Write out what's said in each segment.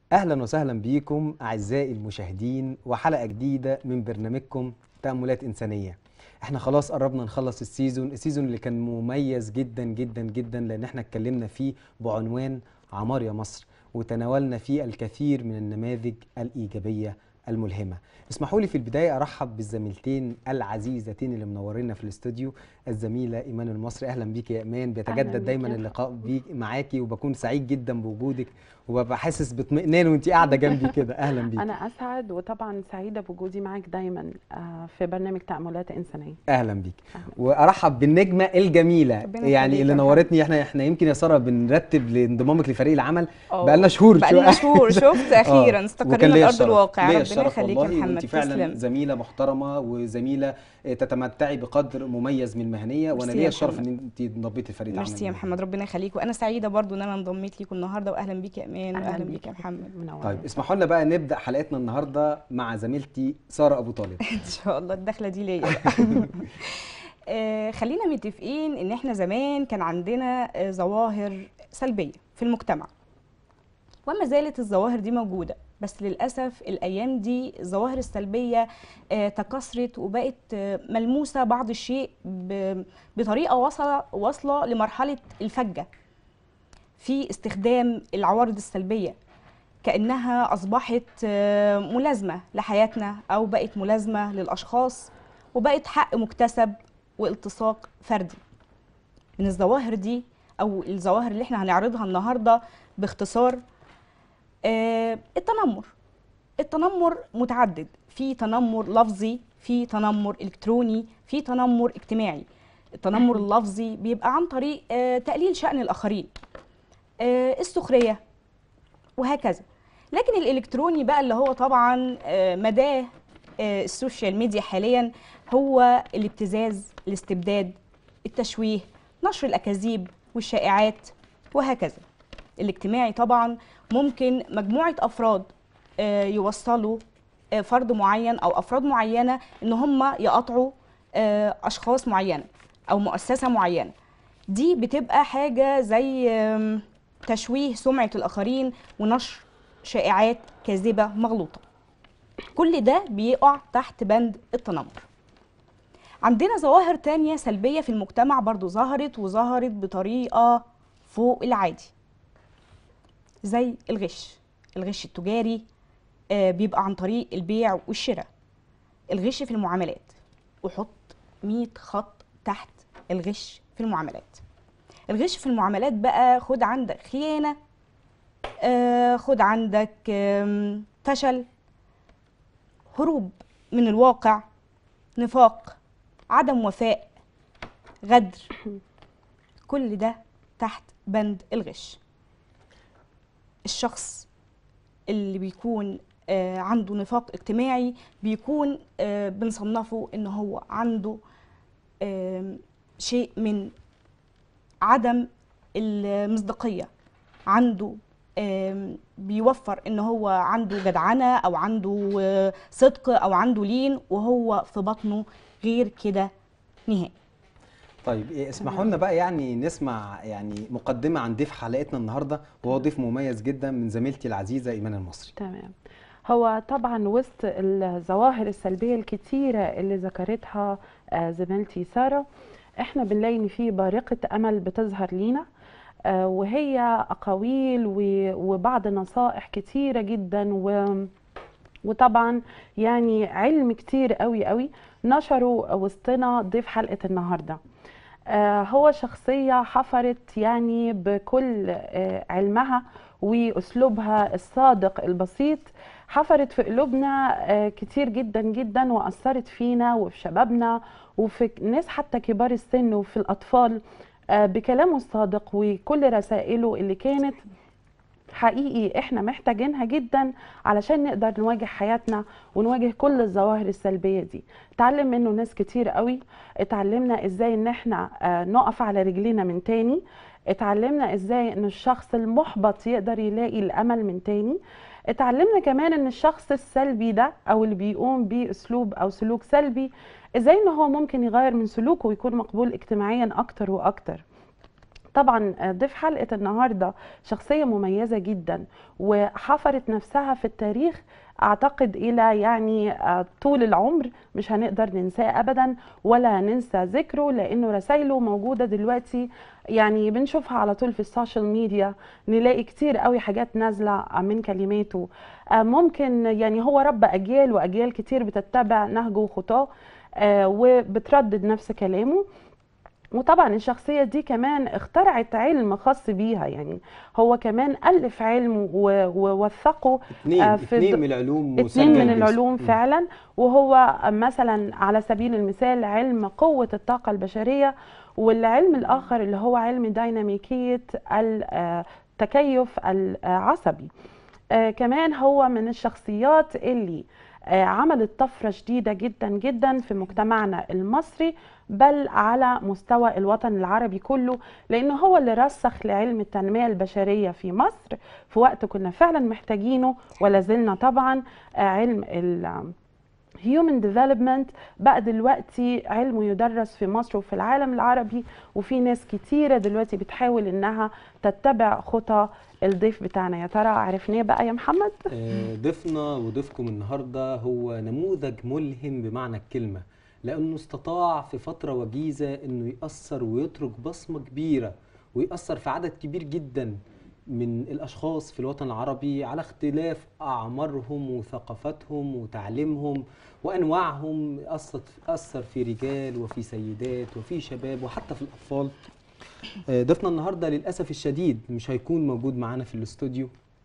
اهلا وسهلا بيكم اعزائي المشاهدين وحلقه جديده من برنامجكم تاملات انسانيه احنا خلاص قربنا نخلص السيزون السيزون اللي كان مميز جدا جدا جدا لان احنا اتكلمنا فيه بعنوان عمار يا مصر وتناولنا فيه الكثير من النماذج الايجابيه الملهمه اسمحوا لي في البدايه ارحب بالزميلتين العزيزتين اللي منورينا في الاستوديو الزميله ايمان المصري اهلا بيك يا ايمان بيتجدد بيك دايما يا اللقاء بيك معاكي وبكون سعيد جدا بوجودك وببقى حاسس باطمئنان وانت قاعده جنبي كده اهلا بيك أنا أسعد وطبعا سعيدة بوجودي معك دايما آه، في برنامج تأملات إنسانية اهلا بيك أهلا. وارحب بالنجمه الجميله ربنا يعني يخليك اللي يا نورتني احنا احنا يمكن يا ساره بنرتب لانضمامك لفريق العمل أوه. بقالنا شهور بقالنا شوية. شهور شفت اخيرا وكان استقرينا ليا لارض الشرف. الواقع ليا ربنا الشرف يخليك يا والله محمد وانت فعلا تسلم زميله محترمه وزميله آه، تتمتعي بقدر مميز من المهنيه وانا ميرسي ليا يا الشرف ان محمد. انت انضميتي لفريق العمل ميرسي يا محمد ربنا يخليك وانا سعيده برضو ان انا انضميت ليكم النهارده واهلا بيك يا امان واهلا بيك يا محمد منورة طيب اسمحوا لنا بقى نبدا حلقتنا النهارده مع زميلتي ساره ابو طالب ان شاء الله الدخله دي ليا بقى. آه، خلينا متفقين ان احنا زمان كان عندنا آه، ظواهر سلبيه في المجتمع وما زالت الظواهر دي موجوده بس للاسف الايام دي الظواهر السلبيه آه، تكاثرت وبقت آه، ملموسه بعض الشيء ب- بطريقه واصله واصله لمرحله الفجه في استخدام العوارض السلبيه كانها اصبحت آه، ملازمه لحياتنا او بقت ملازمه للاشخاص وبقت حق مكتسب والتصاق فردي من الظواهر دي او الظواهر اللي احنا هنعرضها النهارده باختصار آه، التنمر التنمر متعدد في تنمر لفظي في تنمر الكتروني في تنمر اجتماعي التنمر اللفظي بيبقى عن طريق آه، تقليل شأن الآخرين آه، السخرية وهكذا لكن الإلكتروني بقى اللي هو طبعا آه، مداه آه، السوشيال ميديا حاليا هو الابتزاز الاستبداد التشويه نشر الأكاذيب والشائعات وهكذا الاجتماعي طبعا ممكن مجموعة أفراد آه، يوصلوا آه، فرد معين أو أفراد معينة إن هم يقطعوا آه، أشخاص معينة أو مؤسسة معينة دي بتبقى حاجة زي آم، تشويه سمعة الآخرين ونشر شائعات كاذبة مغلوطة كل ده بيقع تحت بند التنمر عندنا ظواهر تانية سلبية في المجتمع برضو ظهرت وظهرت بطريقة فوق العادي زي الغش الغش التجاري آه، بيبقى عن طريق البيع والشراء الغش في المعاملات وحط 100 خط تحت الغش في المعاملات الغش في المعاملات بقى خد عندك خيانة آه، خد عندك آم، فشل هروب من الواقع نفاق عدم وفاء غدر كل ده تحت بند الغش الشخص اللي بيكون آه، عنده نفاق اجتماعي بيكون آه، بنصنفه ان هو عنده آم، شيء من عدم المصداقية عنده آم، بيوفر ان هو عنده جدعنة او عنده آه، صدق او عنده لين وهو في بطنه غير كده نهائي طيب إيه، اسمحوا لنا بقى يعني نسمع يعني مقدمه عن ضيف حلقتنا النهارده وهو ضيف مميز جدا من زميلتي العزيزه ايمان المصري تمام هو طبعا وسط الظواهر السلبية الكتيرة اللي ذكرتها آه، زميلتي سارة احنا بنلاقي ان في بارقة امل بتظهر لينا آه، وهي اقاويل و- وبعض نصائح كتيرة جدا و وطبعا يعني علم كتير قوي قوي نشروا وسطنا ضيف حلقة النهارده آه، هو شخصية حفرت يعني بكل آه، علمها وأسلوبها الصادق البسيط حفرت في قلوبنا آه، كتير جدا جدا وأثرت فينا وفي شبابنا وفي ناس حتى كبار السن وفي الأطفال آه، بكلامه الصادق وكل رسائله اللي كانت حقيقي احنا محتاجينها جدا علشان نقدر نواجه حياتنا ونواجه كل الظواهر السلبية دي اتعلم منه ناس كتير قوي اتعلمنا ازاي ان احنا آه، نقف على رجلينا من تاني اتعلمنا ازاي ان الشخص المحبط يقدر يلاقي الامل من تاني اتعلمنا كمان ان الشخص السلبي ده او اللي بيقوم باسلوب او سلوك سلبي ازاي ان هو ممكن يغير من سلوكه ويكون مقبول اجتماعيا اكتر واكتر طبعا آه، ضيف حلقة النهاردة شخصية مميزة جدا وحفرت نفسها في التاريخ أعتقد إلى يعني آه، طول العمر مش هنقدر ننساه أبدا ولا ننسى ذكره لأنه رسائله موجودة دلوقتي يعني بنشوفها على طول في السوشيال ميديا نلاقي كتير قوي حاجات نازلة من كلماته آه، ممكن يعني هو رب أجيال وأجيال كتير بتتبع نهجه وخطاه آه، وبتردد نفس كلامه وطبعا الشخصية دي كمان اخترعت علم خاص بيها يعني هو كمان ألف علم و- ووثقه اتنين آه، في اتنين الد- من العلوم اتنين مسجل من باسمه. العلوم مم. فعلا وهو مثلا على سبيل المثال علم قوة الطاقة البشرية والعلم الآخر اللي هو علم ديناميكية التكيف العصبي آه، كمان هو من الشخصيات اللي آه، عملت طفرة شديدة جدا جدا في مجتمعنا المصري بل على مستوى الوطن العربي كله لأنه هو اللي رسخ لعلم التنمية البشرية في مصر في وقت كنا فعلا محتاجينه ولا زلنا طبعا آه، علم ال Human Development بقى دلوقتي علم يدرس في مصر وفي العالم العربي وفي ناس كتيرة دلوقتي بتحاول انها تتبع خطى الضيف بتاعنا يا ترى عرفناه بقى يا محمد آه، ضيفنا وضيفكم النهارده هو نموذج ملهم بمعنى الكلمة لأنه استطاع في فترة وجيزة إنه يأثر ويترك بصمة كبيرة ويأثر في عدد كبير جدا من الأشخاص في الوطن العربي على اختلاف أعمارهم وثقافتهم وتعليمهم وأنواعهم أثر أثر في رجال وفي سيدات وفي شباب وحتى في الأطفال آه، ضيفنا النهارده للأسف الشديد مش هيكون موجود معانا في الاستوديو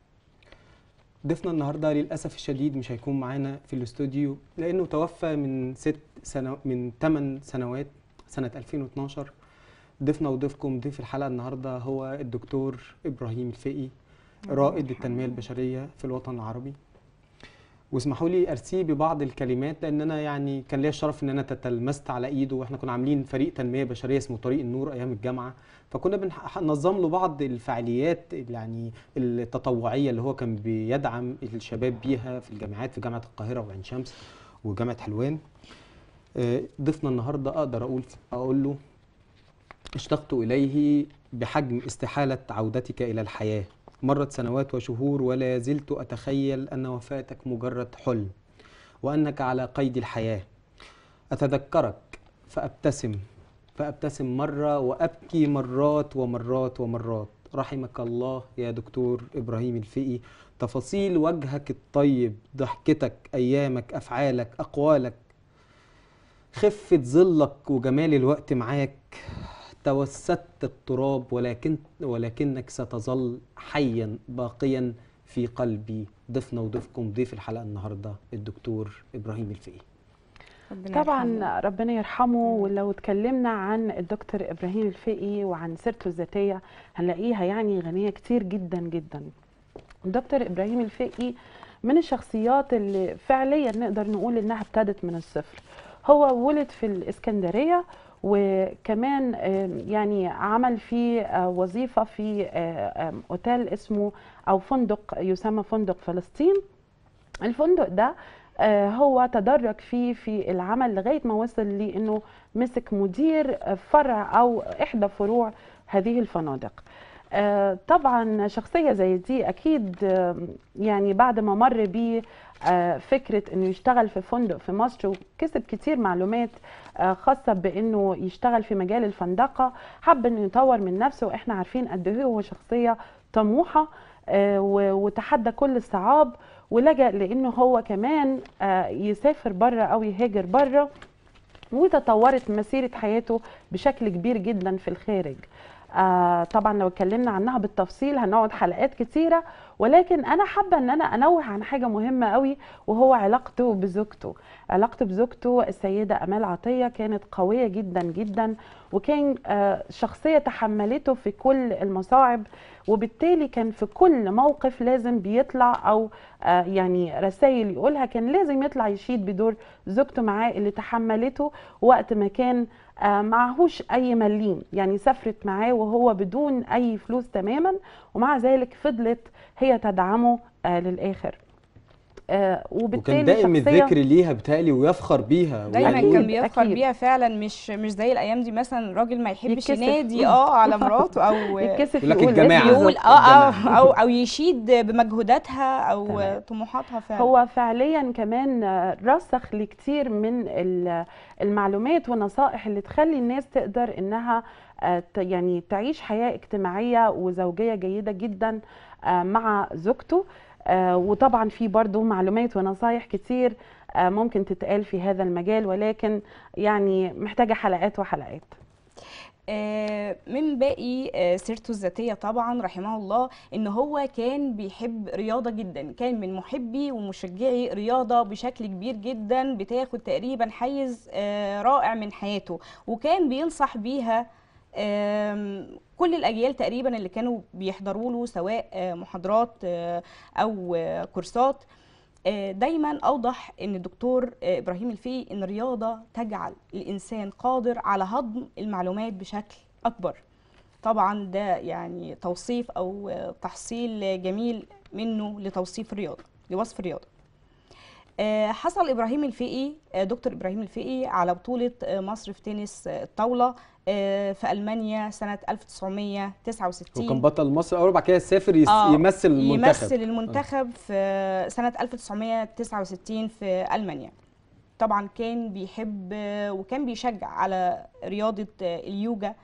ضيفنا النهارده للاسف الشديد مش هيكون معانا في الاستوديو لانه توفى من ست سنة من 8 سنوات سنه 2012 ضيفنا وضيفكم ضيف الحلقه النهارده هو الدكتور ابراهيم الفقي رائد التنميه البشريه في الوطن العربي واسمحوا لي ارسيه ببعض الكلمات لان انا يعني كان ليا الشرف ان انا تتلمست على ايده واحنا كنا عاملين فريق تنميه بشريه اسمه طريق النور ايام الجامعه فكنا بننظم له بعض الفعاليات يعني التطوعيه اللي هو كان بيدعم الشباب بيها في الجامعات في جامعه القاهره وعين شمس وجامعه حلوان آه، ضيفنا النهارده اقدر اقول اقول له اشتقت اليه بحجم استحاله عودتك الى الحياه مرت سنوات وشهور ولا زلت اتخيل ان وفاتك مجرد حلم وانك على قيد الحياه اتذكرك فابتسم فابتسم مره وابكي مرات ومرات ومرات رحمك الله يا دكتور ابراهيم الفقي تفاصيل وجهك الطيب ضحكتك ايامك افعالك اقوالك خفة ظلك وجمال الوقت معاك توسدت التراب ولكن ولكنك ستظل حيا باقيا في قلبي ضيفنا وضيفكم ضيف الحلقة النهاردة الدكتور إبراهيم الفقي ربنا يرحمه. طبعا ربنا يرحمه ولو اتكلمنا عن الدكتور ابراهيم الفقي وعن سيرته الذاتيه هنلاقيها يعني غنيه كتير جدا جدا الدكتور ابراهيم الفقي من الشخصيات اللي فعليا نقدر نقول انها ابتدت من الصفر هو ولد في الاسكندريه وكمان آم، يعني عمل في آه، وظيفه في آه، آم، اوتيل اسمه او فندق يسمى فندق فلسطين الفندق ده آه، هو تدرج فيه في العمل لغايه ما وصل لانه مسك مدير آه، فرع او احدى فروع هذه الفنادق آه، طبعا شخصيه زي دي اكيد آه، يعني بعد ما مر بيه آه، فكره انه يشتغل في فندق في مصر وكسب كتير معلومات آه، خاصه بانه يشتغل في مجال الفندقه حب انه يطور من نفسه واحنا عارفين قد ايه هو شخصيه طموحه آه، و- وتحدى كل الصعاب ولجأ لانه هو كمان آه، يسافر بره او يهاجر بره وتطورت مسيرة حياته بشكل كبير جدا في الخارج آه طبعا لو اتكلمنا عنها بالتفصيل هنقعد حلقات كتيرة ولكن انا حابة ان انا انوه عن حاجة مهمة قوي وهو علاقته بزوجته علاقته بزوجته السيدة امال عطية كانت قوية جدا جدا وكان آه شخصية تحملته في كل المصاعب وبالتالي كان في كل موقف لازم بيطلع او آه يعني رسائل يقولها كان لازم يطلع يشيد بدور زوجته معاه اللي تحملته وقت ما كان آه معهوش اي مليم يعني سافرت معاه وهو بدون اي فلوس تماما ومع ذلك فضلت هي تدعمه آه للاخر آه، وبالتالي وكان دائم شخصية- الذكر ليها بتهيألي ويفخر بيها دايما ويعني كان أكيد، بيفخر أكيد. بيها فعلا مش مش زي الايام دي مثلا راجل ما يحبش يتكسف. ينادي اه على مراته او يتكسف يقول لك يقول الجماعة. اسمه. يقول بالظبط، اه الجماعة. او او او يشيد بمجهوداتها او تمام. طموحاتها فعلا هو فعليا كمان آه، رسخ لكتير من ال- المعلومات والنصائح اللي تخلي الناس تقدر انها آه، ت- يعني تعيش حياة اجتماعية وزوجية جيدة جدا آه، مع زوجته آه، وطبعا في برضه معلومات ونصايح كتير آه، ممكن تتقال في هذا المجال ولكن يعني محتاجة حلقات وحلقات آه، من باقي آه، سيرته الذاتية طبعا رحمه الله ان هو كان بيحب رياضة جدا كان من محبي ومشجعي رياضة بشكل كبير جدا بتاخد تقريبا حيز آه، رائع من حياته وكان بينصح بيها آم، كل الاجيال تقريبا اللي كانوا بيحضروا له سواء آه، محاضرات آه، او آه، كورسات آه، دايما اوضح ان الدكتور آه، ابراهيم الفقي ان الرياضه تجعل الانسان قادر على هضم المعلومات بشكل اكبر طبعا ده يعني توصيف او آه، تحصيل جميل منه لتوصيف الرياضه لوصف الرياضه آه، حصل ابراهيم الفقي آه، دكتور ابراهيم الفقي على بطوله آه، مصر في تنس آه، الطاوله آه، في المانيا سنه 1969 هو كان بطل مصر اول وبعد كده سافر يس... آه، يمثل المنتخب يمثل المنتخب في سنة 1969 في ألمانيا طبعا كان بيحب وكان بيشجع على رياضة اليوجا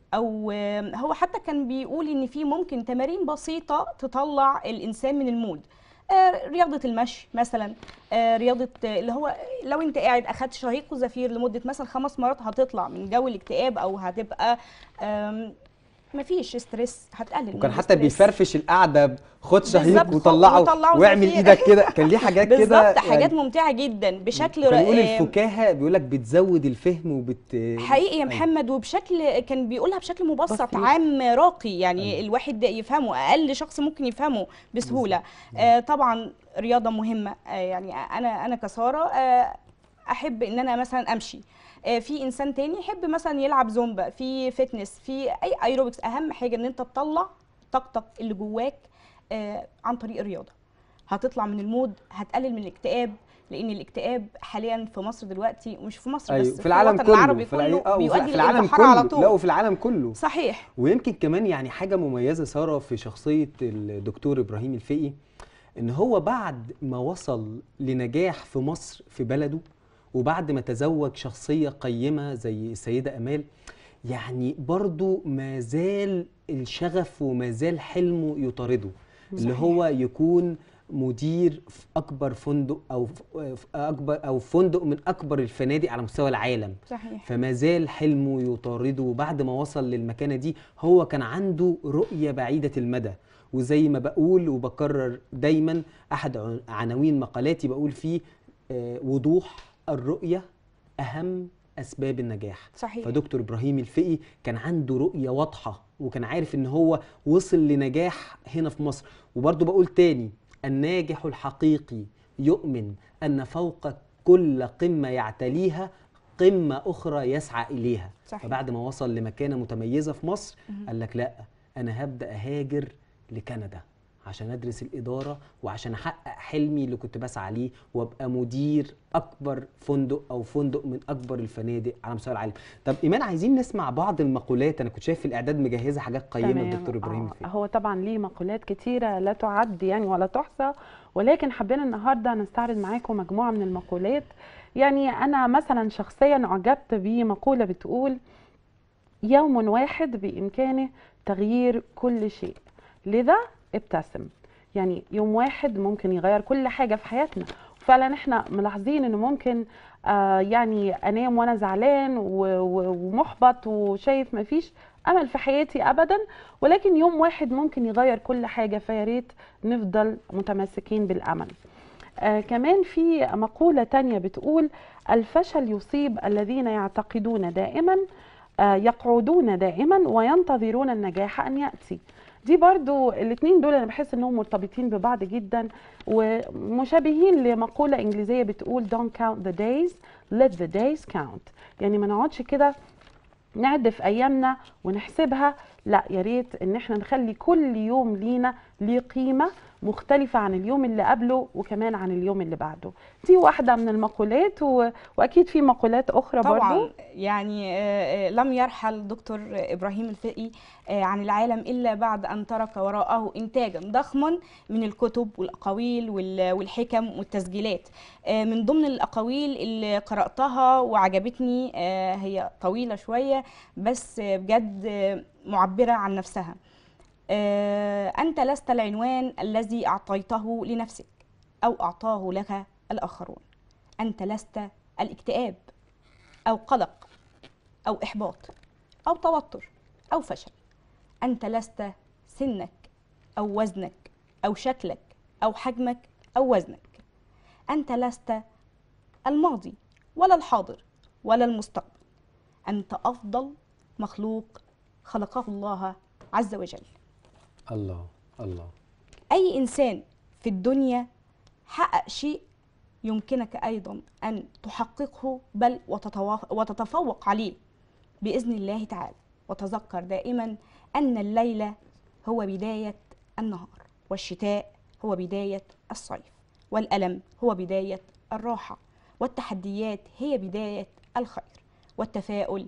أو هو حتى كان بيقول إن في ممكن تمارين بسيطة تطلع الإنسان من المود آه، رياضة المشي مثلا آه، رياضة اللي هو لو انت قاعد اخدت شهيق وزفير لمدة مثلا خمس مرات هتطلع من جو الاكتئاب او هتبقى آم، مفيش ستريس هتقلل وكان من حتى الستريس. بيفرفش القعده خد شهيق بالظبط، وطلعه وطلعه واعمل زفير. ايدك كده كان ليه حاجات كده بالظبط حاجات يعني ممتعه جدا بشكل كان يقول آه، الفكاهه بيقول لك بتزود الفهم وبت حقيقي يا أيوة. محمد وبشكل كان بيقولها بشكل مبسط بسيط. عام راقي يعني أيوة. الواحد يفهمه اقل شخص ممكن يفهمه بسهوله آه طبعا رياضه مهمه آه يعني انا انا كساره آه احب ان انا مثلا امشي آه في انسان تاني يحب مثلا يلعب زومبا في فتنس في اي ايروبكس اهم حاجه ان انت تطلع طاقتك اللي جواك آه عن طريق الرياضه هتطلع من المود هتقلل من الاكتئاب لان الاكتئاب حاليا في مصر دلوقتي مش في مصر ايوه بس في العالم الوطن كله العربي في العالم, كله آه وفي بيؤدي في العالم للانتحار على كله طول لا وفي العالم كله صحيح ويمكن كمان يعني حاجه مميزه ساره في شخصيه الدكتور ابراهيم الفقي ان هو بعد ما وصل لنجاح في مصر في بلده وبعد ما تزوج شخصيه قيمه زي السيده امال يعني برضو ما زال الشغف وما زال حلمه يطارده اللي صحيح. هو يكون مدير في اكبر فندق او في اكبر او فندق من اكبر الفنادق على مستوى العالم صحيح فما زال حلمه يطارده بعد ما وصل للمكانة دي هو كان عنده رؤية بعيدة المدى وزي ما بقول وبكرر دايما أحد عن- عناوين مقالاتي بقول فيه آه، وضوح الرؤية أهم أسباب النجاح صحيح فدكتور إبراهيم الفقي كان عنده رؤية واضحة وكان عارف إن هو وصل لنجاح هنا في مصر وبرضه بقول تاني الناجح الحقيقي يؤمن أن فوق كل قمة يعتليها قمة أخرى يسعى إليها صحيح. فبعد ما وصل لمكانة متميزة في مصر مهم. قال لك لا أنا هبدأ أهاجر لكندا عشان أدرس الإدارة وعشان أحقق حلمي اللي كنت بسعى ليه وأبقى مدير أكبر فندق أو فندق من أكبر الفنادق على مستوى العالم طب إيمان عايزين نسمع بعض المقولات أنا كنت شايف في الإعداد مجهزة حاجات قيمة تمام. الدكتور إبراهيم آه، الفقي هو طبعا ليه مقولات كتيرة لا تعد يعني ولا تحصى ولكن حبينا النهاردة نستعرض معاكم مجموعة من المقولات يعني أنا مثلا شخصيا أعجبت بمقولة بتقول يوم واحد بإمكانه تغيير كل شيء لذا ابتسم يعني يوم واحد ممكن يغير كل حاجة في حياتنا فعلا احنا ملاحظين انه ممكن آه يعني انام وانا زعلان و- و- ومحبط وشايف مفيش امل في حياتي ابدا ولكن يوم واحد ممكن يغير كل حاجه فيا ريت نفضل متمسكين بالامل آه كمان في مقوله تانية بتقول الفشل يصيب الذين يعتقدون دائما آه يقعدون دائما وينتظرون النجاح ان ياتي دي برضو الاتنين دول انا بحس انهم مرتبطين ببعض جدا ومشابهين لمقولة انجليزية بتقول don't count the days let the days count يعني ما نقعدش كده نعد في ايامنا ونحسبها لا يا ريت ان احنا نخلي كل يوم لينا ليه قيمه مختلفة عن اليوم اللي قبله وكمان عن اليوم اللي بعده دي واحدة من المقولات و... وأكيد في مقولات أخرى طبعا برضو يعني آه، آه، لم يرحل دكتور ابراهيم الفقي آه، عن العالم الا بعد ان ترك وراءه انتاجا ضخما من الكتب والاقاويل وال- والحكم والتسجيلات آه، من ضمن الاقاويل اللي قراتها وعجبتني آه، هي طويله شويه بس آه، بجد آه، معبره عن نفسها آه، انت لست العنوان الذي اعطيته لنفسك او اعطاه لك الاخرون انت لست الاكتئاب أو قلق أو إحباط أو توتر أو فشل أنت لست سنك أو وزنك أو شكلك أو حجمك أو وزنك أنت لست الماضي ولا الحاضر ولا المستقبل أنت أفضل مخلوق خلقه الله عز وجل الله الله أي إنسان في الدنيا حقق شيء يمكنك أيضا أن تحققه بل وتتوا- وتتفوق عليه بإذن الله تعالى وتذكر دائما أن الليل هو بداية النهار والشتاء هو بداية الصيف والألم هو بداية الراحة والتحديات هي بداية الخير والتفاؤل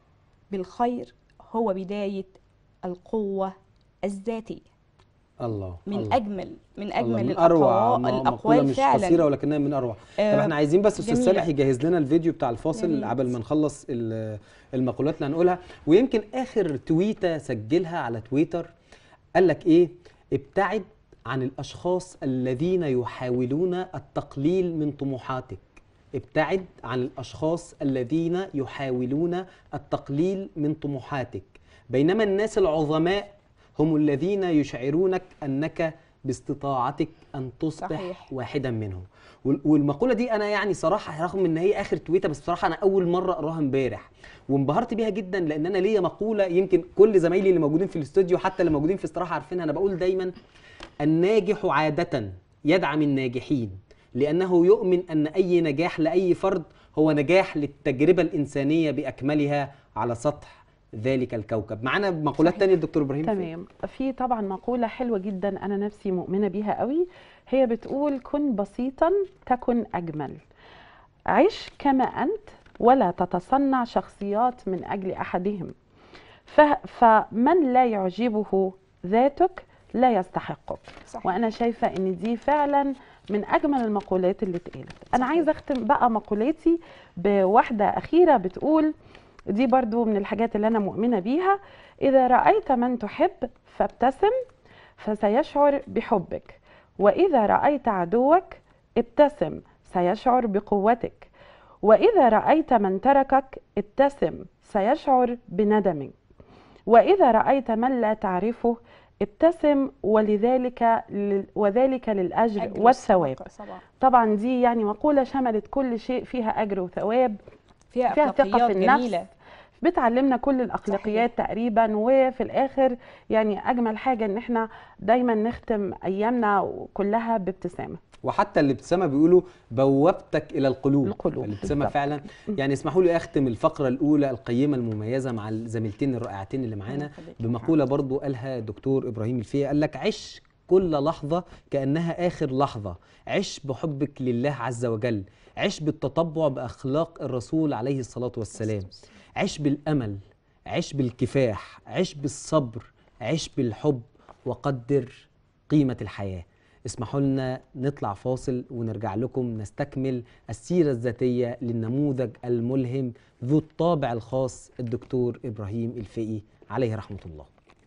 بالخير هو بداية القوة الذاتية الله من الله. أجمل من الله، أجمل من اروع الأقوا- م- مقولة الأقوال مش فعلا قصيره ولكنها من اروع طب آه، احنا عايزين بس استاذ جميلة. صالح يجهز لنا الفيديو بتاع يا الفاصل ريت. قبل ما نخلص ال- المقولات اللي هنقولها ويمكن اخر تويته سجلها على تويتر قال لك ايه ابتعد عن الاشخاص الذين يحاولون التقليل من طموحاتك ابتعد عن الاشخاص الذين يحاولون التقليل من طموحاتك بينما الناس العظماء هم الذين يشعرونك انك باستطاعتك ان تصبح صحيح. واحدا منهم وال- والمقوله دي انا يعني صراحه رغم ان هي اخر تويته بس بصراحه انا اول مره اقراها امبارح وانبهرت بيها جدا لان انا ليا مقوله يمكن كل زمايلي اللي موجودين في الاستوديو حتى اللي موجودين في استراحه عارفينها انا بقول دايما الناجح عاده يدعم الناجحين لانه يؤمن ان اي نجاح لاي فرد هو نجاح للتجربه الانسانيه باكملها على سطح ذلك الكوكب معانا مقولات صحيح. تانية الدكتور ابراهيم تمام في طبعا مقولة حلوة جدا أنا نفسي مؤمنة بيها قوي هي بتقول كن بسيطا تكن أجمل عش كما أنت ولا تتصنع شخصيات من أجل أحدهم ف... فمن لا يعجبه ذاتك لا يستحقك صحيح. وانا شايفه ان دي فعلا من اجمل المقولات اللي اتقالت انا صحيح. عايزه اختم بقى مقولاتي بواحده اخيره بتقول دي برضو من الحاجات اللي انا مؤمنه بيها اذا رايت من تحب فابتسم فسيشعر بحبك واذا رايت عدوك ابتسم سيشعر بقوتك واذا رايت من تركك ابتسم سيشعر بندمك واذا رايت من لا تعرفه ابتسم ولذلك لل- وذلك للاجر أجر والثواب الصدقة طبعا طبعا دي يعني مقوله شملت كل شيء فيها اجر وثواب فيها, فيها ثقه أخلاقيات في النفس جميلة بتعلمنا كل الاخلاقيات تقريبا وفي الاخر يعني اجمل حاجه ان احنا دايما نختم ايامنا كلها بابتسامه وحتى الابتسامه بيقولوا بوابتك الى القلوب القلوب، الابتسامه بالظبط. فعلا يعني اسمحوا لي اختم الفقره الاولى القيمه المميزه مع الزميلتين الرائعتين اللي معانا الله يخليك. بمقوله برضو قالها دكتور ابراهيم الفيه قال لك عش كل لحظه كانها اخر لحظه عش بحبك لله عز وجل عش بالتطبع باخلاق الرسول عليه الصلاه والسلام عش بالامل عش بالكفاح عش بالصبر عش بالحب وقدر قيمه الحياه اسمحوا لنا نطلع فاصل ونرجع لكم نستكمل السيرة الذاتية للنموذج الملهم ذو الطابع الخاص الدكتور إبراهيم الفقي عليه رحمة الله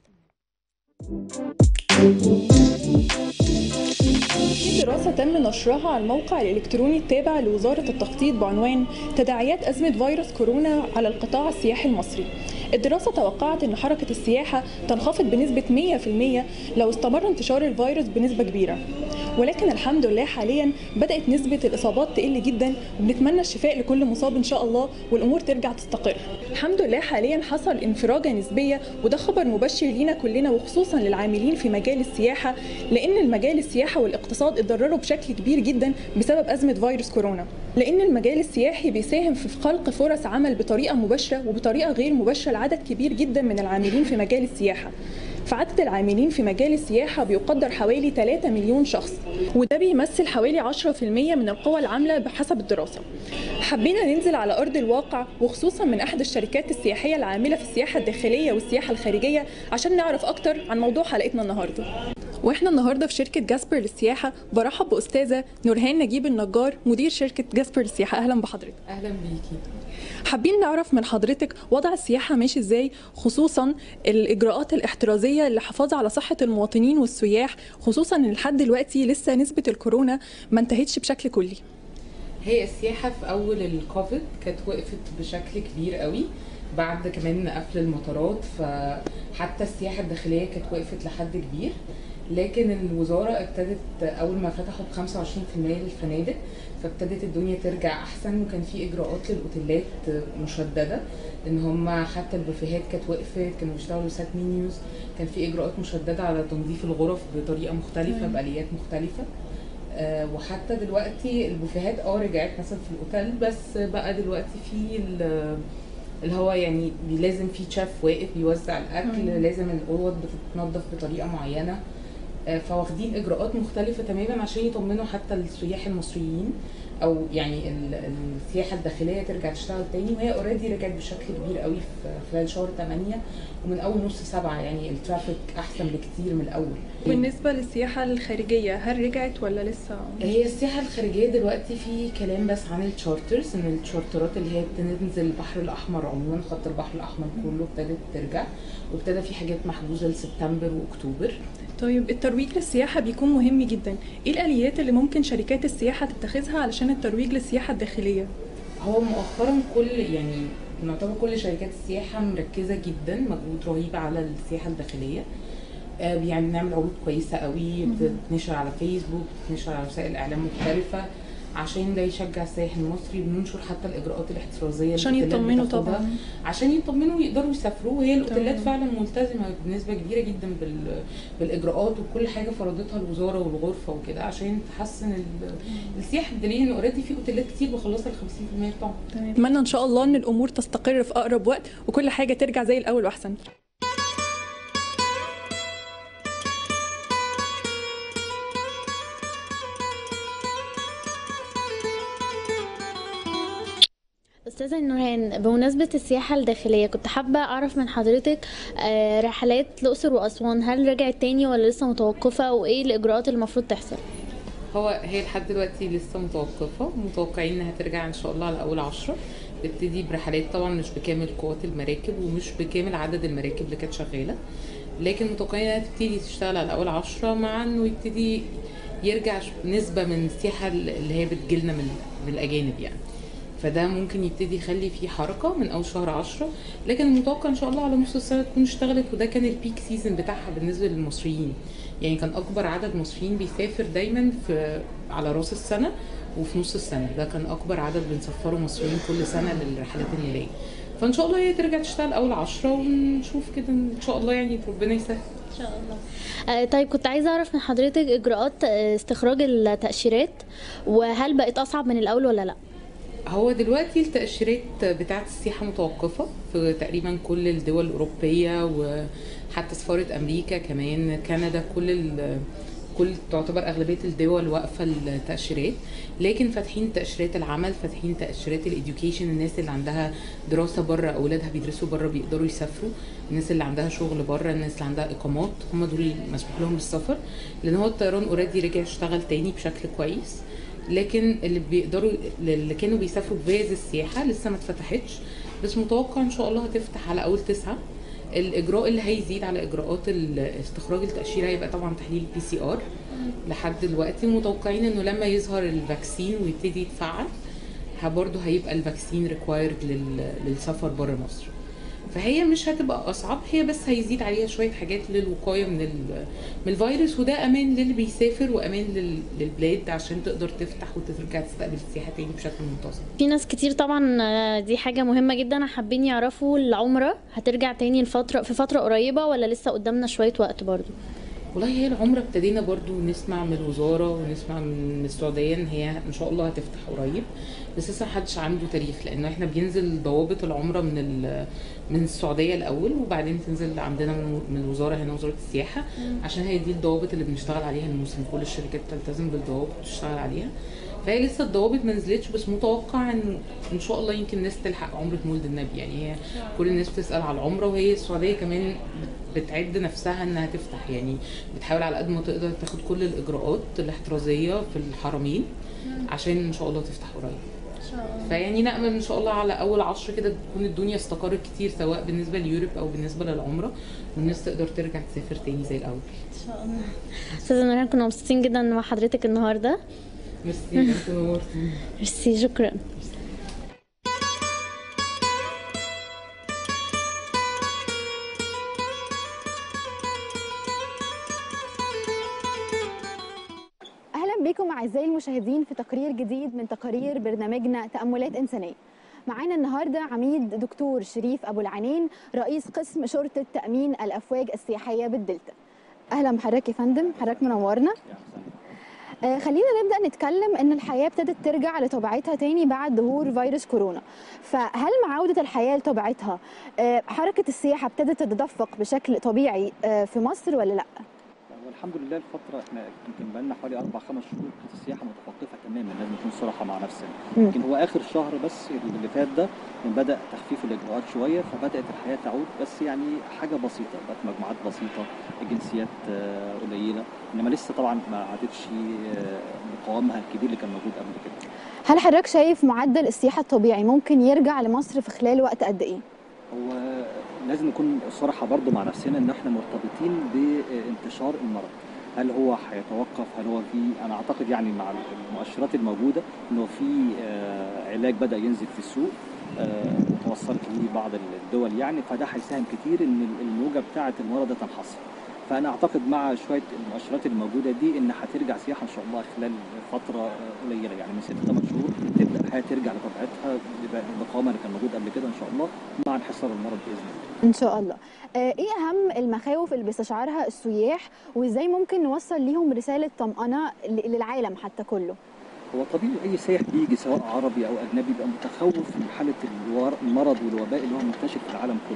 في دراسة تم نشرها على الموقع الإلكتروني التابع لوزارة التخطيط بعنوان تداعيات أزمة فيروس كورونا على القطاع السياحي المصري. الدراسة توقعت أن حركة السياحة تنخفض بنسبة 100% لو استمر انتشار الفيروس بنسبة كبيرة. ولكن الحمد لله حاليا بدات نسبه الاصابات تقل جدا وبنتمنى الشفاء لكل مصاب ان شاء الله والامور ترجع تستقر الحمد لله حاليا حصل انفراجه نسبيه وده خبر مبشر لينا كلنا وخصوصا للعاملين في مجال السياحه لان المجال السياحه والاقتصاد اتضرروا بشكل كبير جدا بسبب ازمه فيروس كورونا لان المجال السياحي بيساهم في خلق فرص عمل بطريقه مباشره وبطريقه غير مباشره لعدد كبير جدا من العاملين في مجال السياحه فعدد العاملين في مجال السياحة بيقدر حوالي 3 مليون شخص وده بيمثل حوالي 10% من القوى العاملة بحسب الدراسة حبينا ننزل على أرض الواقع وخصوصا من أحد الشركات السياحية العاملة في السياحة الداخلية والسياحة الخارجية عشان نعرف أكتر عن موضوع حلقتنا النهاردة واحنا النهارده في شركه جاسبر للسياحه برحب باستاذه نورهان نجيب النجار مدير شركه جاسبر للسياحه اهلا بحضرتك اهلا بيكي حابين نعرف من حضرتك وضع السياحه ماشي ازاي خصوصا الاجراءات الاحترازيه للحفاظ على صحه المواطنين والسياح خصوصا ان لحد دلوقتي لسه نسبه الكورونا ما انتهتش بشكل كلي هي السياحه في اول الكوفيد كانت وقفت بشكل كبير قوي بعد كمان قفل المطارات فحتى السياحه الداخليه كانت وقفت لحد كبير لكن الوزاره ابتدت اول ما فتحوا ب 25% للفنادق فابتدت الدنيا ترجع احسن وكان في اجراءات للاوتيلات مشدده ان هم حتى البوفيهات كانت وقفت كانوا بيشتغلوا سات منيوز كان في اجراءات مشدده على تنظيف الغرف بطريقه مختلفه باليات مختلفه آه وحتى دلوقتي البوفيهات اه رجعت مثلا في الاوتيل بس بقى دلوقتي في اللي هو يعني لازم في شيف واقف بيوزع الاكل مم. لازم الاوض بتتنظف بطريقه معينه آه، فواخدين اجراءات مختلفه تماما عشان يطمنوا حتى السياح المصريين او يعني ال- السياحه الداخليه ترجع تشتغل تاني وهي اوريدي رجعت بشكل كبير قوي في خلال شهر 8 ومن اول نص سبعة يعني الترافيك احسن بكتير من الاول بالنسبه للسياحه الخارجيه هل رجعت ولا لسه هي السياحة الخارجية دلوقتي في كلام بس عن التشارترز ان التشارترات اللي هي بتنزل البحر الاحمر عموما خط البحر الاحمر كله ابتدت ترجع وابتدى في حاجات محجوزة لسبتمبر واكتوبر طيب الترويج للسياحة بيكون مهم جدا ايه الآليات اللي ممكن شركات السياحة تتخذها علشان الترويج للسياحة الداخلية هو مؤخرا كل يعني نعتبر كل شركات السياحة مركزة جدا مجهود رهيب على السياحة الداخلية آه، يعني بنعمل عروض كويسة قوي بتتنشر على فيسبوك بتتنشر على وسائل إعلام مختلفة عشان ده يشجع السائح المصري بننشر حتى الإجراءات الاحترازية اللي عشان الأوتيلات يطمنوا بتاخدها طبعا عشان يطمنوا ويقدروا يسافروا وهي الاوتيلات تمام. فعلا ملتزمه بنسبه كبيره جدا بال... بالاجراءات وكل حاجه فرضتها الوزاره والغرفه وكده عشان تحسن ال... السياحه بدليل ان اوريدي في اوتيلات كتير مخلصه ال 50% بتوعهم تمام اتمنى ان شاء الله ان الامور تستقر في اقرب وقت وكل حاجة ترجع زي الاول واحسن أستاذة نورهان بمناسبة السياحة الداخلية كنت حابة أعرف من حضرتك آه، رحلات الأقصر وأسوان هل رجعت تاني ولا لسه متوقفة وإيه الإجراءات اللي المفروض تحصل؟ هو هي لحد دلوقتي لسه متوقفه متوقعين انها ترجع ان شاء الله على اول عشرة تبتدي برحلات طبعا مش بكامل قوات المراكب ومش بكامل عدد المراكب اللي كانت شغاله لكن متوقعين انها تبتدي تشتغل على اول عشرة مع انه يبتدي يرجع ش- نسبه من السياحه اللي هي بتجيلنا من من الاجانب يعني فده ممكن يبتدي يخلي فيه حركه من اول شهر عشرة لكن المتوقع ان شاء الله على نص السنه تكون اشتغلت وده كان البيك سيزون بتاعها بالنسبه للمصريين يعني كان اكبر عدد مصريين بيسافر دايما في على راس السنه وفي نص السنه ده كان اكبر عدد بنسفره مصريين كل سنه للرحلات النيليه فان شاء الله هي ترجع تشتغل اول عشرة ونشوف كده ان شاء الله يعني ربنا يسهل إن شاء الله آه، طيب كنت عايزة أعرف من حضرتك إجراءات آه، استخراج التأشيرات وهل بقت أصعب من الأول ولا لأ؟ هو دلوقتي التأشيرات بتاعة السياحة متوقفة في تقريبا كل الدول الأوروبية وحتى سفارة أمريكا كمان كندا كل ال كل تعتبر أغلبية الدول واقفة التأشيرات لكن فاتحين تأشيرات العمل فاتحين تأشيرات الإديوكيشن الناس اللي عندها دراسة بره أولادها بيدرسوا بره بيقدروا يسافروا الناس اللي عندها شغل بره الناس اللي عندها إقامات هم دول مسموح لهم بالسفر لأن هو الطيران أوريدي رجع يشتغل تاني بشكل كويس لكن اللي بيقدروا اللي كانوا بيسافروا بفيز السياحه لسه ما اتفتحتش بس متوقع ان شاء الله هتفتح على اول تسعة الاجراء اللي هيزيد على اجراءات ال- استخراج التاشيره هيبقى طبعا تحليل بي سي ار لحد دلوقتي متوقعين انه لما يظهر الفاكسين ويبتدي يتفعل ها برضه هيبقى الفاكسين ريكوايرد للسفر بره مصر فهي مش هتبقى اصعب هي بس هيزيد عليها شويه حاجات للوقايه من ال- من الفيروس وده امان للي بيسافر وامان لل- للبلاد عشان تقدر تفتح وترجع تستقبل السياحه تاني بشكل منتظم في ناس كتير طبعا آه، دي حاجة مهمة جدا حابين يعرفوا العمرة هترجع تاني الفترة في فترة قريبة ولا لسه قدامنا شوية وقت برضو والله هي العمرة ابتدينا برضو نسمع من الوزارة ونسمع من السعودية ان هي ان شاء الله هتفتح قريب بس لسه محدش عنده تاريخ لانه احنا بينزل ضوابط العمرة من ال- من السعودية الاول وبعدين تنزل عندنا من من الوزارة هنا وزارة السياحة عشان هي دي الضوابط اللي بنشتغل عليها الموسم كل الشركات تلتزم بالضوابط وتشتغل عليها فهي لسه الضوابط ما نزلتش بس متوقع ان ان شاء الله يمكن الناس تلحق عمره مولد النبي يعني هي كل الناس بتسال على العمره وهي السعوديه كمان بتعد نفسها انها تفتح يعني بتحاول على قد ما تقدر تاخد كل الاجراءات الاحترازيه في الحرمين عشان ان شاء الله تفتح قريب فيعني نأمل ان شاء الله على اول عشر كده تكون الدنيا استقرت كتير سواء بالنسبه ليوروب او بالنسبه للعمره والناس تقدر ترجع تسافر تاني زي الاول استاذة نوران كنا مبسوطين جدا مع حضرتك النهاردة ميرسي انتوا نورتوني ميرسي شكرا اهلا بكم اعزائي المشاهدين في تقرير جديد من تقارير برنامجنا تاملات انسانيه معانا النهارده عميد دكتور شريف ابو العنين رئيس قسم شرطه تامين الافواج السياحيه بالدلتا اهلا بحضرتك يا فندم حضرتك منورنا آه، خلينا نبدا نتكلم ان الحياه ابتدت ترجع لطبيعتها تاني بعد ظهور فيروس كورونا فهل مع عوده الحياه لطبيعتها آه، حركه السياحه ابتدت تتدفق بشكل طبيعي آه، في مصر ولا لا هو الحمد لله الفترة احنا يمكن بقالنا حوالي أربع خمس شهور كانت السياحة متوقفة تماما لازم نكون صراحة مع نفسنا. مم. يمكن هو آخر شهر بس اللي فات ده من بدأ تخفيف الإجراءات شوية فبدأت الحياة تعود بس يعني حاجة بسيطة بقت مجموعات بسيطة جنسيات آه، قليلة إنما لسه طبعا ما عادتش آه، بقوامها الكبير اللي كان موجود قبل كده. هل حضرتك شايف معدل السياحه الطبيعي ممكن يرجع لمصر في خلال وقت قد ايه هو لازم نكون صراحة برضو مع نفسنا ان احنا مرتبطين بانتشار المرض هل هو هيتوقف هل هو في انا اعتقد يعني مع المؤشرات الموجودة انه في آه، علاج بدأ ينزل في السوق آه، توصلت ليه بعض الدول يعني فده هيساهم كتير ان الموجة بتاعة المرض ده تنحصر فانا اعتقد مع شويه المؤشرات الموجوده دي ان هترجع سياحه ان شاء الله خلال فتره آه، قليله يعني من ست ثمان شهور تبدا الحياه ترجع لطبيعتها بقوامها اللي كان موجود قبل كده ان شاء الله مع انحسار المرض باذن الله ان شاء الله آه، ايه اهم المخاوف اللي بيستشعرها السياح وازاي ممكن نوصل ليهم رساله طمانه ل- للعالم حتى كله هو طبيعي اي سائح بيجي سواء عربي او اجنبي بيبقى متخوف من حاله الور- المرض والوباء اللي هو منتشر في العالم كله.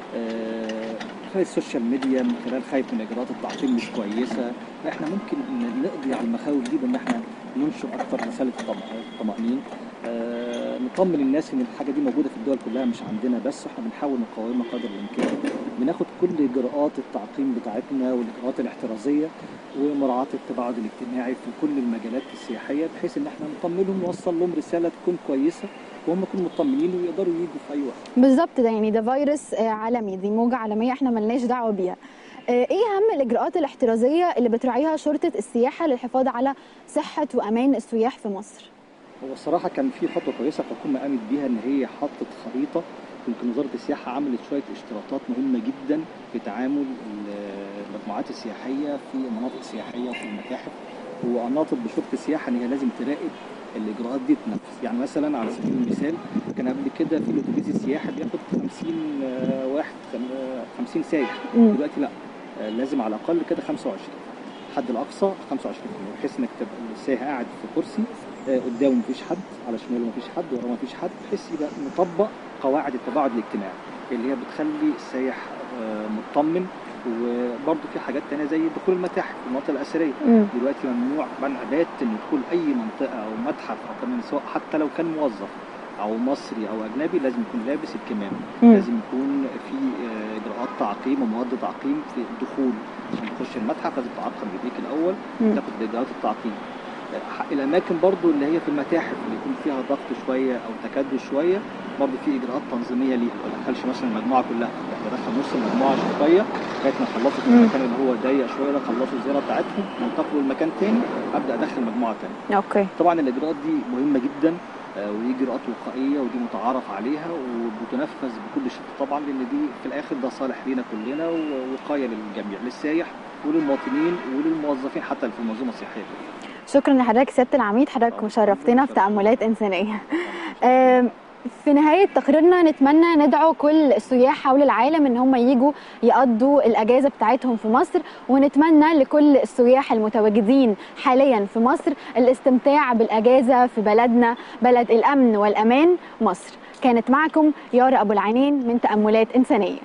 آه، من خلال السوشيال ميديا من خلال خايف من اجراءات التعقيم مش كويسه احنا ممكن ن- نقضي على المخاوف دي بان احنا ننشر اكثر رساله الطم- الطمانين آه، نطمن الناس ان الحاجه دي موجوده في الدول كلها مش عندنا بس احنا بنحاول نقاومها قدر الامكان بناخد كل اجراءات التعقيم بتاعتنا والاجراءات الاحترازيه ومراعاه التباعد الاجتماعي في كل المجالات السياحيه بحيث ان احنا نطمنهم ونوصل لهم رساله تكون كويسه وهم يكونوا مطمنين ويقدروا يجوا في اي وقت بالظبط ده يعني ده فيروس آه، عالمي دي موجه عالميه احنا ملناش دعوه بيها آه، ايه اهم الاجراءات الاحترازيه اللي بتراعيها شرطه السياحه للحفاظ على صحه وامان السياح في مصر هو الصراحه كان في خطوه كويسه الحكومه قامت بيها ان هي حطت خريطه يمكن وزاره السياحه عملت شويه اشتراطات مهمه جدا في تعامل ال- المجموعات السياحيه في المناطق السياحيه وفي المتاحف واناطت بشرطه السياحه ان هي لازم تراقب الاجراءات دي تنفذ يعني مثلا على سبيل المثال كان قبل كده في الاتوبيس السياحي بياخد 50 آه، واحد خم- آه، 50 سايح مم. دلوقتي لا آه، لازم على الاقل كده 25 الحد الاقصى 25 بحيث انك تبقى السايح قاعد في كرسي آه، قدامه مفيش حد على شماله مفيش حد وراه مفيش حد بحيث يبقى مطبق قواعد التباعد الاجتماعي اللي هي بتخلي السايح آه، مطمن وبرضه في حاجات تانية زي دخول المتاحف المناطق الأثرية مم. دلوقتي ممنوع منع بات ان دخول اي منطقة او متحف او كمان سواء حتى لو كان موظف او مصري او اجنبي لازم يكون لابس الكمام مم. لازم يكون في آه، اجراءات تعقيم ومواد تعقيم في الدخول عشان تخش المتحف لازم تعقم بايديك الاول مم. تاخد اجراءات التعقيم آه، الاماكن برضو اللي هي في المتاحف اللي يكون فيها ضغط شويه او تكدس شويه برضو في اجراءات تنظيميه ليها ما ادخلش مثلا المجموعه كلها بدخل نص المجموعه شويه لغايه ما يخلصوا في مم. المكان اللي هو ضيق شويه ده خلصوا الزياره بتاعتهم ينتقلوا لمكان تاني ابدا ادخل مجموعه تانيه اوكي طبعا الاجراءات دي مهمه جدا آه، ودي اجراءات وقائيه ودي متعارف عليها وبتنفذ بكل شده طبعا لان دي في الاخر ده صالح لينا كلنا ووقايه للجميع للسايح وللمواطنين وللموظفين حتى في المنظومه الصحيه شكرا لحضرتك سياده العميد حضرتك مشرفتنا في تاملات انسانيه آم، في نهاية تقريرنا نتمنى ندعو كل السياح حول العالم ان هم يجوا يقضوا الاجازة بتاعتهم في مصر ونتمنى لكل السياح المتواجدين حاليا في مصر الاستمتاع بالاجازة في بلدنا بلد الامن والامان مصر كانت معكم يارا ابو العينين من تأملات انسانية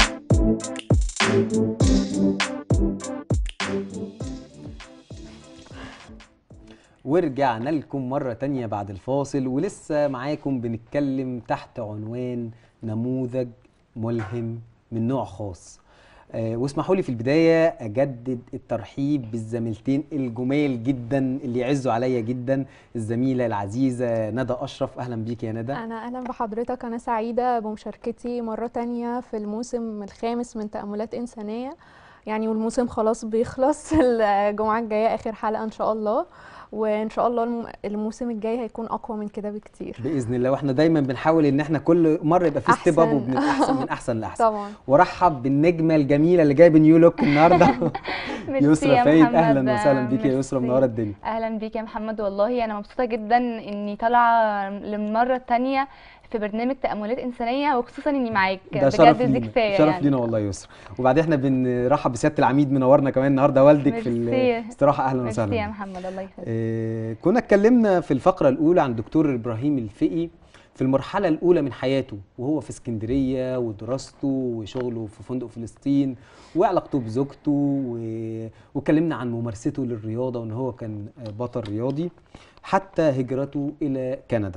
ورجعنا لكم مرة تانية بعد الفاصل ولسه معاكم بنتكلم تحت عنوان نموذج ملهم من نوع خاص آه، واسمحوا لي في البداية أجدد الترحيب بالزميلتين الجمال جدا اللي يعزوا عليا جدا الزميلة العزيزة ندى أشرف أهلا بيك يا ندى أنا أهلا بحضرتك أنا سعيدة بمشاركتي مرة تانية في الموسم الخامس من تأملات إنسانية يعني والموسم خلاص بيخلص الجمعة الجاية آخر حلقة إن شاء الله وإن شاء الله الم- الموسم الجاي هيكون أقوى من كده بكتير بإذن الله واحنا دايما بنحاول إن احنا كل مرة يبقى في ستيب اب أحسن. وبنبقى أحسن من أحسن لأحسن طبعا ورحب بالنجمة الجميلة اللي جايبه نيو لوك النهارده ميرسي يسرا يا فايد محمد، أهلا وسهلا بيك يا يسرا ميرسي. منورة الدنيا اهلا بيك يا محمد والله انا مبسوطه جدا اني طالعه للمره التانية في برنامج تاملات انسانيه وخصوصا اني معاك ده شرف بجد دي لينا كفايه شرف يعني لينا والله يا يسرا وبعدين احنا بنرحب بسياده العميد منورنا كمان النهارده والدك في ميرسي. الاستراحه اهلا ميرسي وسهلا يا بيك. محمد الله يخليك آه، كنا اتكلمنا في الفقره الاولى عن دكتور ابراهيم الفقي في المرحله الاولى من حياته وهو في اسكندريه ودراسته وشغله في فندق فلسطين وعلاقته بزوجته و- واتكلمنا عن ممارسته للرياضه وان هو كان آه، بطل رياضي حتى هجرته الى كندا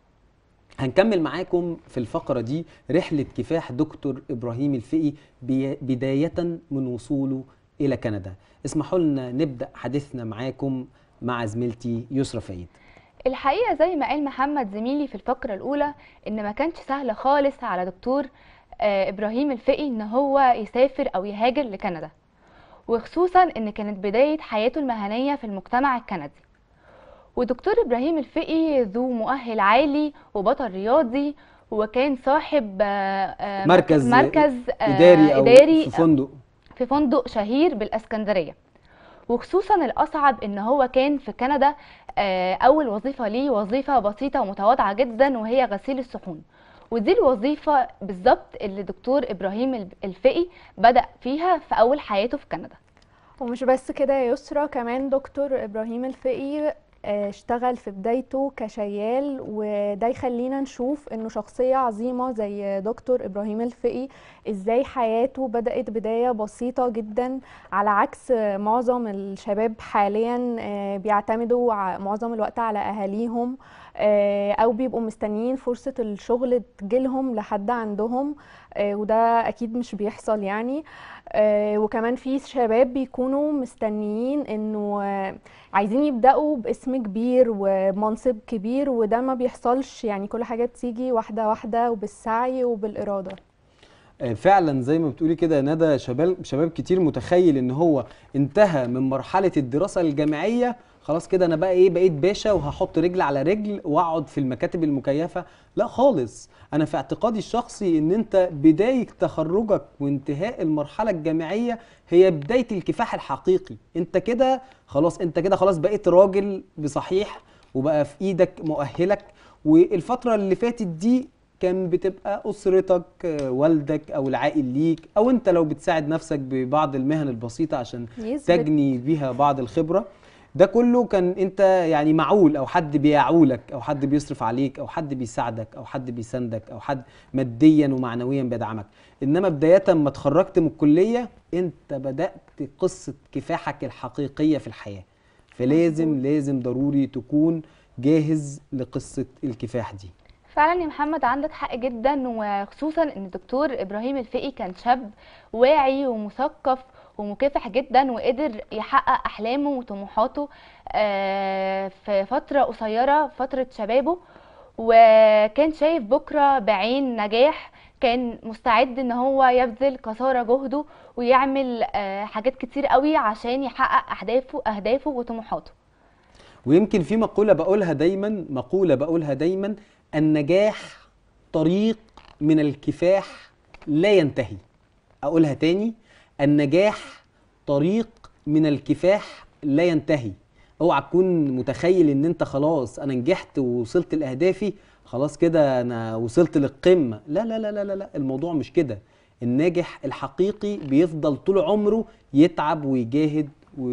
هنكمل معاكم في الفقرة دي رحلة كفاح دكتور إبراهيم الفقي بي- بداية من وصوله إلى كندا اسمحوا لنا نبدأ حديثنا معاكم مع زميلتي يسرا فايد الحقيقه زي ما قال محمد زميلي في الفقره الاولى ان ما كانش سهل خالص على دكتور آه، ابراهيم الفقي ان هو يسافر او يهاجر لكندا وخصوصا ان كانت بدايه حياته المهنيه في المجتمع الكندي ودكتور ابراهيم الفقي ذو مؤهل عالي وبطل رياضي وكان صاحب آه، آه، مركز مركز آه، إداري أو إداري في فندق في فندق شهير بالاسكندريه وخصوصا الاصعب ان هو كان في كندا آه، اول وظيفه ليه وظيفه بسيطه ومتواضعه جدا وهي غسيل الصحون ودي الوظيفه بالظبط اللي دكتور ابراهيم الفقي بدا فيها في اول حياته في كندا ومش بس كده يا يسرا كمان دكتور إبراهيم الفقي آه، اشتغل في بدايته كشيال وده يخلينا نشوف انه شخصية عظيمة زي دكتور ابراهيم الفقي ازاي حياته بدأت بداية بسيطة جدا على عكس معظم الشباب حاليا آه، بيعتمدوا ع- معظم الوقت على اهاليهم آه، او بيبقوا مستنيين فرصة الشغل تجيلهم لحد عندهم آه، وده اكيد مش بيحصل يعني آه، وكمان في شباب بيكونوا مستنيين انه آه، عايزين يبدأوا باسم كبير ومنصب كبير وده ما بيحصلش يعني كل حاجة بتيجي واحدة واحدة وبالسعي وبالإرادة آه، فعلا زي ما بتقولي كده يا ندى شباب شباب كتير متخيل ان هو انتهى من مرحله الدراسه الجامعيه خلاص كده انا بقى ايه بقيت باشا وهحط رجل على رجل واقعد في المكاتب المكيفه لا خالص انا في اعتقادي الشخصي ان انت بدايه تخرجك وانتهاء المرحله الجامعيه هي بدايه الكفاح الحقيقي انت كده خلاص انت كده خلاص بقيت راجل بصحيح وبقى في ايدك مؤهلك والفتره اللي فاتت دي كان بتبقى اسرتك آه، والدك او العائل ليك او انت لو بتساعد نفسك ببعض المهن البسيطه عشان يثبت تجني بيها بعض الخبره ده كله كان انت يعني معول او حد بيعولك او حد بيصرف عليك او حد بيساعدك او حد بيساندك او حد ماديا ومعنويا بيدعمك انما بدايه ما اتخرجت من الكليه انت بدات قصه كفاحك الحقيقيه في الحياه فلازم لازم ضروري تكون جاهز لقصه الكفاح دي فعلا يا محمد عندك حق جدا وخصوصا ان الدكتور ابراهيم الفقي كان شاب واعي ومثقف ومكافح جدا وقدر يحقق احلامه وطموحاته آه، في فتره قصيره فتره شبابه وكان شايف بكره بعين نجاح كان مستعد ان هو يبذل قصارى جهده ويعمل آه، حاجات كتير قوي عشان يحقق اهدافه اهدافه وطموحاته ويمكن في مقولة بقولها دايما مقولة بقولها دايما النجاح طريق من الكفاح لا ينتهي أقولها تاني النجاح طريق من الكفاح لا ينتهي اوعى تكون متخيل ان انت خلاص انا نجحت ووصلت لاهدافي خلاص كده انا وصلت للقمه لا لا لا لا لا, لا. الموضوع مش كده الناجح الحقيقي بيفضل طول عمره يتعب ويجاهد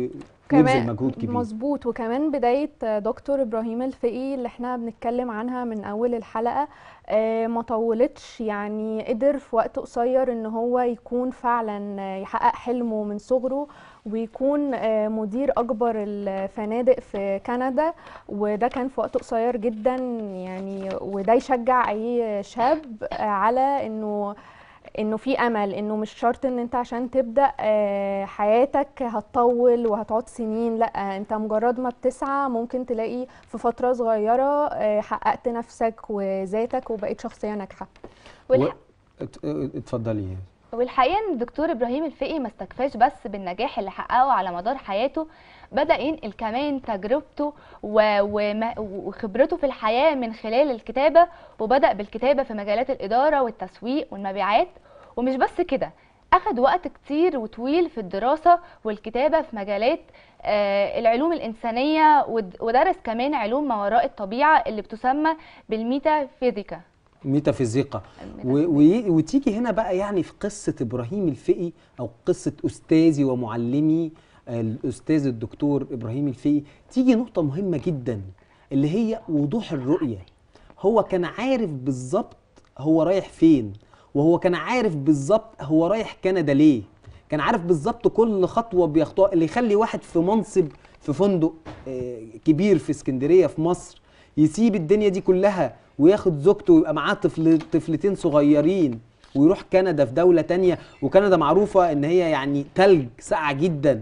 ويبذل مجهود كبير مظبوط وكمان بداية دكتور إبراهيم الفقي اللي احنا بنتكلم عنها من أول الحلقة آه، ما طولتش يعني قدر في وقت قصير ان هو يكون فعلا آه، يحقق حلمه من صغره ويكون آه، مدير اكبر الفنادق في كندا وده كان في وقت قصير جدا يعني وده يشجع اي شاب آه، على انه انه في امل انه مش شرط ان انت عشان تبدا آه، حياتك هتطول وهتقعد سنين لا انت مجرد ما بتسعى ممكن تلاقي في فتره صغيره آه، حققت نفسك وذاتك وبقيت شخصيه ناجحه والح... ات- اتفضلي والحقيقه ان الدكتور ابراهيم الفقي ما استكفاش بس بالنجاح اللي حققه على مدار حياته بدا ينقل كمان تجربته و- وما- وخبرته في الحياه من خلال الكتابه وبدا بالكتابه في مجالات الاداره والتسويق والمبيعات ومش بس كده اخد وقت كتير وطويل في الدراسه والكتابه في مجالات آه، العلوم الانسانيه ود- ودرس كمان علوم ما وراء الطبيعه اللي بتسمى بالميتافيزيكا ميتافيزيقا و- وي- وتيجي هنا بقى يعني في قصة إبراهيم الفقي أو قصة أستاذي ومعلمي آه، الأستاذ الدكتور إبراهيم الفقي تيجي نقطة مهمة جدا اللي هي وضوح الرؤية هو كان عارف بالظبط هو رايح فين وهو كان عارف بالظبط هو رايح كندا ليه كان عارف بالظبط كل خطوة بيخطوها اللي يخلي واحد في منصب في فندق آه، كبير في اسكندرية في مصر يسيب الدنيا دي كلها وياخد زوجته ويبقى معاه طفل طفلتين صغيرين ويروح كندا في دولة تانية وكندا معروفة ان هي يعني تلج ساقعة جدا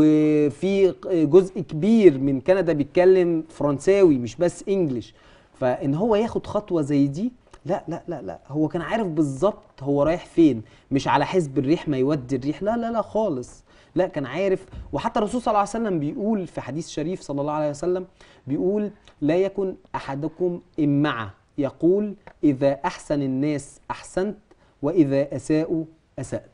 وفي جزء كبير من كندا بيتكلم فرنساوي مش بس انجليش فان هو ياخد خطوة زي دي لا لا لا لا هو كان عارف بالظبط هو رايح فين مش على حسب الريح ما يودي الريح لا لا لا خالص لا كان عارف وحتى الرسول صلى الله عليه وسلم بيقول في حديث شريف صلى الله عليه وسلم بيقول لا يكن احدكم امعه يقول اذا احسن الناس احسنت واذا اساءوا اسات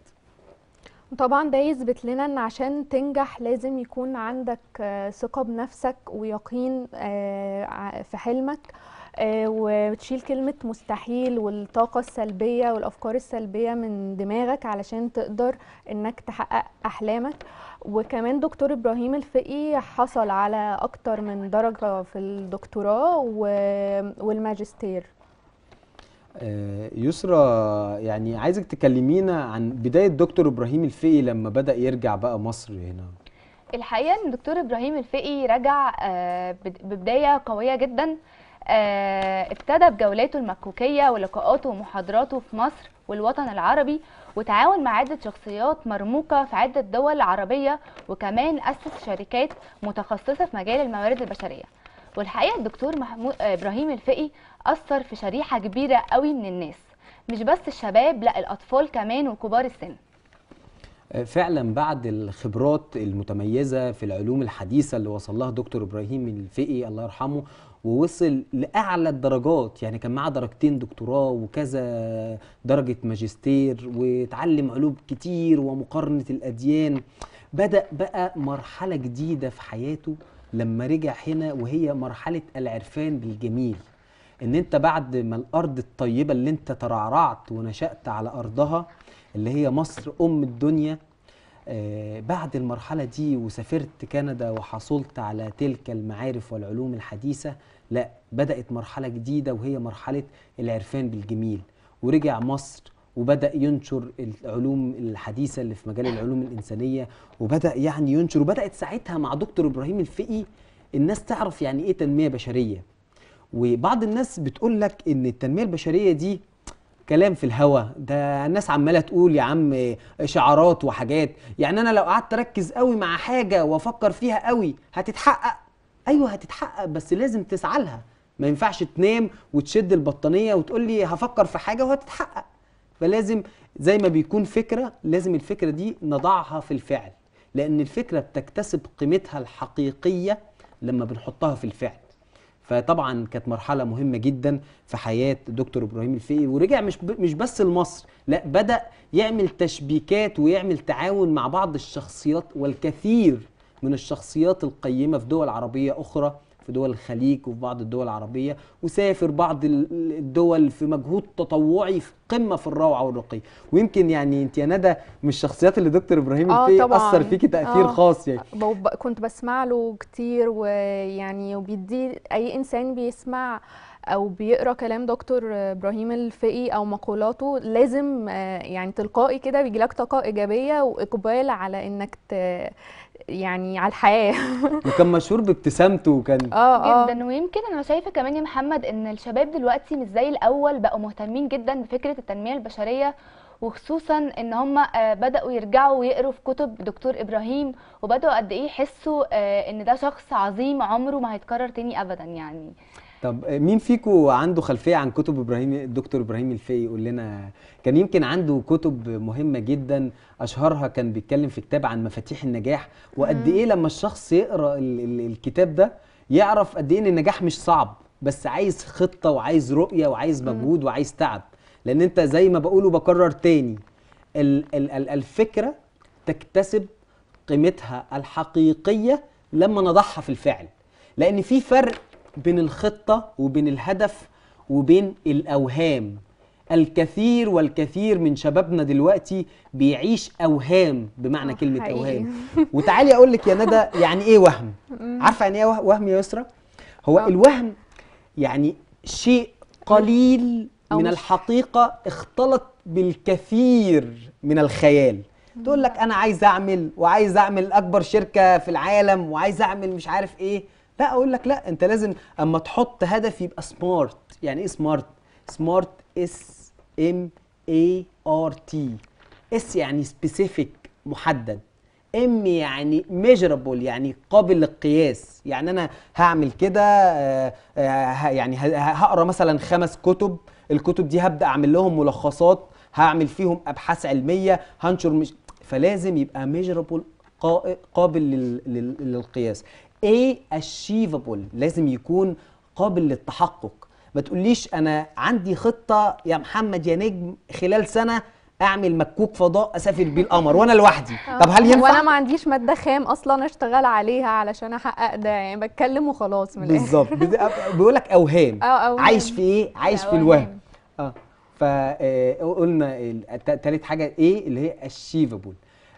طبعا ده يثبت لنا ان عشان تنجح لازم يكون عندك آه، ثقة بنفسك ويقين آه، ع- في حلمك آه، وتشيل كلمة مستحيل والطاقة السلبية والأفكار السلبية من دماغك علشان تقدر إنك تحقق أحلامك وكمان دكتور إبراهيم الفقي حصل على أكتر من درجة في الدكتوراه و- والماجستير آه، يسرى يعني عايزك تكلمينا عن بداية دكتور إبراهيم الفقي لما بدأ يرجع بقى مصر هنا الحقيقه ان الدكتور ابراهيم الفقي رجع آه، بد- ببدايه قويه جدا آه، ابتدى بجولاته المكوكيه ولقاءاته ومحاضراته في مصر والوطن العربي وتعاون مع عده شخصيات مرموقه في عده دول عربيه وكمان اسس شركات متخصصه في مجال الموارد البشريه والحقيقه الدكتور محمود آه، ابراهيم الفقي اثر في شريحه كبيره قوي من الناس مش بس الشباب لا الاطفال كمان وكبار السن آه، فعلا بعد الخبرات المتميزة في العلوم الحديثة اللي وصل لها دكتور إبراهيم الفقي الله يرحمه ووصل لأعلى الدرجات يعني كان معاه درجتين دكتوراه وكذا درجة ماجستير واتعلم علوم كتير ومقارنة الأديان بدأ بقى مرحلة جديدة في حياته لما رجع هنا وهي مرحلة العرفان بالجميل ان انت بعد ما الارض الطيبه اللي انت ترعرعت ونشات على ارضها اللي هي مصر ام الدنيا آه، بعد المرحله دي وسافرت كندا وحصلت على تلك المعارف والعلوم الحديثه لا بدات مرحله جديده وهي مرحله العرفان بالجميل ورجع مصر وبدا ينشر العلوم الحديثه اللي في مجال العلوم الانسانيه وبدا يعني ينشر وبدات ساعتها مع دكتور ابراهيم الفقي الناس تعرف يعني ايه تنميه بشريه وبعض الناس بتقول لك ان التنميه البشريه دي كلام في الهوا ده الناس عماله تقول يا عم شعارات وحاجات يعني انا لو قعدت اركز قوي مع حاجه وافكر فيها قوي هتتحقق ايوه هتتحقق بس لازم تسعى لها ما ينفعش تنام وتشد البطانيه وتقول لي هفكر في حاجه وهتتحقق فلازم زي ما بيكون فكره لازم الفكره دي نضعها في الفعل لان الفكره بتكتسب قيمتها الحقيقيه لما بنحطها في الفعل فطبعا كانت مرحله مهمه جدا في حياه دكتور ابراهيم الفقي ورجع مش ب... مش بس لمصر لا بدا يعمل تشبيكات ويعمل تعاون مع بعض الشخصيات والكثير من الشخصيات القيمه في دول عربيه اخرى في دول الخليج وفي بعض الدول العربيه وسافر بعض ال- الدول في مجهود تطوعي في قمه في الروعه والرقي ويمكن يعني انت يا ندى من الشخصيات اللي دكتور ابراهيم آه الفقي طبعاً. اثر فيكي تاثير آه. خاص يعني ب- ب- كنت بسمع له كتير ويعني وبيدي اي انسان بيسمع او بيقرا كلام دكتور ابراهيم الفقي او مقولاته لازم آه، يعني تلقائي كده بيجيلك طاقه ايجابيه واقبال على انك ت يعني على الحياه وكان مشهور بابتسامته وكان اه اه جدا ويمكن انا شايفه كمان يا محمد ان الشباب دلوقتي مش زي الاول بقوا مهتمين جدا بفكره التنميه البشريه وخصوصا ان هم آه، بداوا يرجعوا ويقروا في كتب دكتور ابراهيم وبداوا قد ايه يحسوا آه، ان ده شخص عظيم عمره ما هيتكرر تاني ابدا يعني طب مين فيكو عنده خلفية عن كتب إبراهيم الدكتور إبراهيم الفقي يقول لنا كان يمكن عنده كتب مهمة جدا أشهرها كان بيتكلم في كتاب عن مفاتيح النجاح وقد إيه لما الشخص يقرأ ال ال الكتاب ده يعرف قد إيه إن النجاح مش صعب بس عايز خطة وعايز رؤية وعايز مجهود وعايز تعب لأن أنت زي ما بقول وبكرر تاني ال ال ال الفكرة تكتسب قيمتها الحقيقية لما نضعها في الفعل لأن في فرق بين الخطة وبين الهدف وبين الأوهام الكثير والكثير من شبابنا دلوقتي بيعيش أوهام بمعنى آه، كلمة حقيقي. أوهام وتعالي أقول لك يا ندى يعني إيه وهم عارفة يعني إيه وه- وهم يا يسرا هو آه. الوهم يعني شيء قليل أو من مش- الحقيقة اختلط بالكثير من الخيال تقول لك انا عايز اعمل وعايز اعمل اكبر شركه في العالم وعايز اعمل مش عارف ايه لا اقول لك لا انت لازم اما تحط هدف يبقى سمارت يعني ايه سمارت سمارت اس ام اي ار تي اس يعني سبيسيفيك محدد ام يعني ميجرابل يعني قابل للقياس يعني انا هعمل كده آه، آه، ه- يعني ه- هقرا مثلا خمس كتب الكتب دي هبدا اعمل لهم ملخصات هعمل فيهم ابحاث علميه هنشر مش فلازم يبقى ميجرابل قابل لل- لل- للقياس ايه achievable لازم يكون قابل للتحقق ما تقوليش انا عندي خطه يا محمد يا نجم خلال سنه اعمل مكوك فضاء اسافر بيه القمر وانا لوحدي طب هل ينفع وانا ما عنديش ماده خام اصلا اشتغل عليها علشان احقق ده يعني بتكلم وخلاص من الاخر بالظبط بيقول لك اوهام اه أوهام. عايش في ايه عايش في أوهام. الوهم اه فقلنا تالت حاجه ايه اللي هي achievable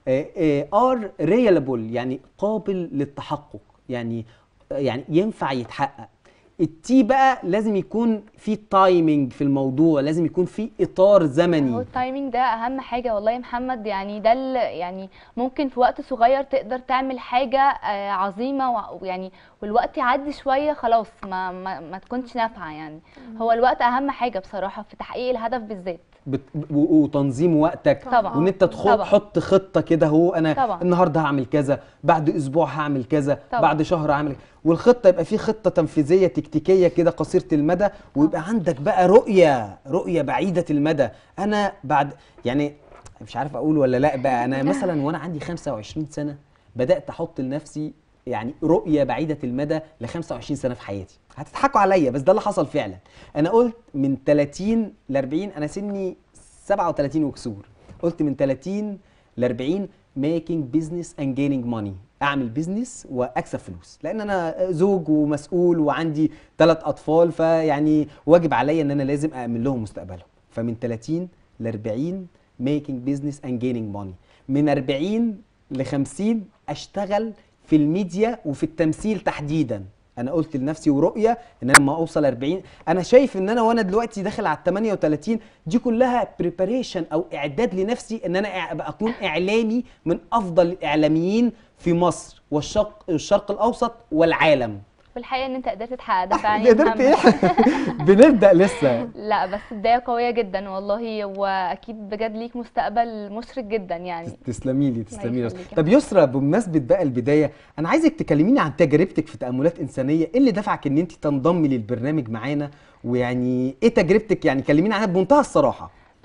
ار ريلابل يعني قابل للتحقق يعني يعني ينفع يتحقق التي بقى لازم يكون في تايمنج في الموضوع لازم يكون في اطار هو زمني التايمينج ده اهم حاجه والله يا محمد يعني ده ال- يعني ممكن في وقت صغير تقدر تعمل حاجه آه، عظيمه وع- ويعني والوقت يعدي شويه خلاص ما ما, ما تكونش نافعه يعني هو الوقت اهم حاجه بصراحه في تحقيق الهدف بالذات بت... و- وتنظيم وقتك طبعا. وان انت تخ- طبعا. تحط خطه كده هو انا طبعا. النهارده هعمل كذا بعد اسبوع هعمل كذا طبعا. بعد شهر هعمل والخطه يبقى في خطه تنفيذيه تكتيكيه كده قصيره المدى ويبقى عندك بقى رؤيه رؤيه بعيده المدى انا بعد يعني مش عارف اقول ولا لا بقى انا مثلا وانا عندي 25 سنه بدات احط لنفسي يعني رؤيه بعيده المدى ل 25 سنه في حياتي هتضحكوا عليا بس ده اللي حصل فعلا انا قلت من 30 ل 40 انا سني 37 وكسور قلت من 30 ل 40 making business and gaining money اعمل بيزنس واكسب فلوس لان انا زوج ومسؤول وعندي ثلاث اطفال فيعني واجب عليا ان انا لازم اامن لهم مستقبلهم فمن 30 ل 40 making business and gaining money من 40 ل 50 اشتغل في الميديا وفي التمثيل تحديدا انا قلت لنفسي ورؤيه ان انا لما اوصل 40 انا شايف ان انا وانا دلوقتي داخل على 38 دي كلها بريباريشن او اعداد لنفسي ان انا أع- أبقى اكون اعلامي من افضل الاعلاميين في مصر والشرق الشرق الاوسط والعالم والحقيقه ان انت قدرت تحقق ده فعلا يا قدرت ايه محمد بنبدا لسه لا بس بدايه قويه جدا والله واكيد بجد ليك مستقبل مشرق جدا يعني تسلمي لي تسلمي لي يخليك يا طب يسرا بمناسبه بقى البدايه انا عايزك تكلميني عن تجربتك في تاملات انسانيه ايه اللي دفعك ان انت تنضمي للبرنامج معانا ويعني ايه تجربتك يعني كلميني عنها بمنتهى الصراحه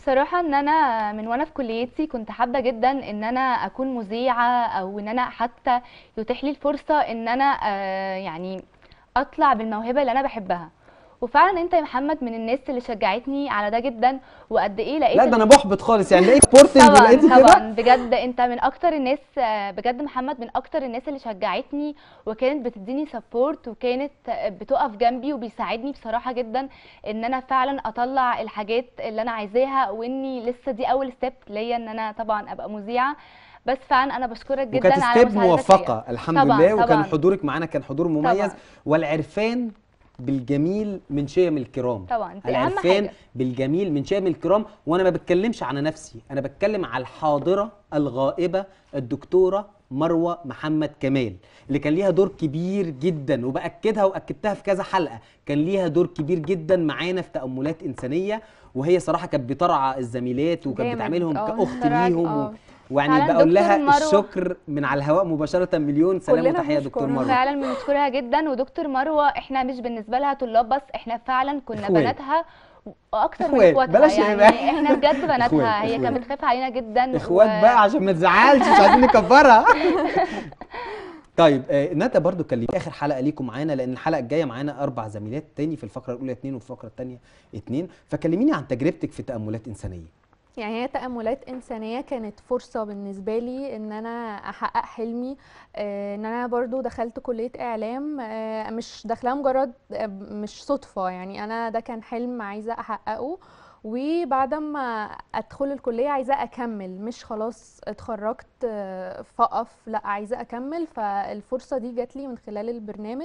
بصراحة ان انا من وانا في كليتي كنت حابة جدا ان انا اكون مذيعة او ان انا حتى يتيح لي الفرصة ان انا آه، يعني اطلع بالموهبة اللي انا بحبها وفعلا انت يا محمد من الناس اللي شجعتني على ده جدا وقد ايه لقيت لا ده انا بحبط خالص يعني لقيت سبورتنج طبعا ولقيت كده طبعا بجد انت من اكتر الناس آه، بجد محمد من اكتر الناس اللي شجعتني وكانت بتديني سبورت وكانت آه، بتقف جنبي وبيساعدني بصراحة جدا ان انا فعلا اطلع الحاجات اللي انا عايزاها واني لسه دي اول ستيب ليا ان انا طبعا ابقى مذيعة بس فعلا انا بشكرك جدا وكانت على ستيب مساعدتك موفقه ليا. الحمد طبعاً، لله وكان طبعاً. حضورك معانا كان حضور مميز طبعاً. والعرفان بالجميل من شيم الكرام طبعا دي اهم العرفان حاجة بالجميل من شيم الكرام وانا ما بتكلمش عن نفسي انا بتكلم على الحاضره الغائبه الدكتوره مروه محمد كمال اللي كان ليها دور كبير جدا وباكدها واكدتها في كذا حلقه كان ليها دور كبير جدا معانا في تاملات انسانيه وهي صراحه كانت بترعى الزميلات وكانت جامد. بتعاملهم آه، كاخت بصراحة، ليهم و... آه. ويعني فعلاً بقول دكتور لها مروة- الشكر من على الهواء مباشره مليون سلام كلنا وتحيه دكتور بنشكرها. مروه فعلا بنشكرها جدا ودكتور مروه احنا مش بالنسبه لها طلاب بس احنا فعلا كنا إخوات. بناتها واكتر من إخوات، اخواتها بلاش يعني يبقى. احنا بجد إخوات، بناتها هي إخوات. كانت بتخاف علينا جدا اخوات و- بقى عشان ما تزعلش مش عايزين نكبرها طيب آه، ندى برضو كان ليك اخر حلقه ليكم معانا لان الحلقه الجايه معانا اربع زميلات تاني في الفقره الاولى اتنين وفي الفقره الثانيه اتنين فكلميني عن تجربتك في تاملات انسانيه يعني هي تأملات إنسانية كانت فرصة بالنسبة لي إن أنا أحقق حلمي آه، إن أنا برضو دخلت كلية إعلام آه، مش داخلها مجرد آه، مش صدفة يعني أنا ده كان حلم عايزة أحققه وبعد ما أدخل الكلية عايزة أكمل مش خلاص اتخرجت آه، فأقف لا عايزة أكمل فالفرصة دي جات لي من خلال البرنامج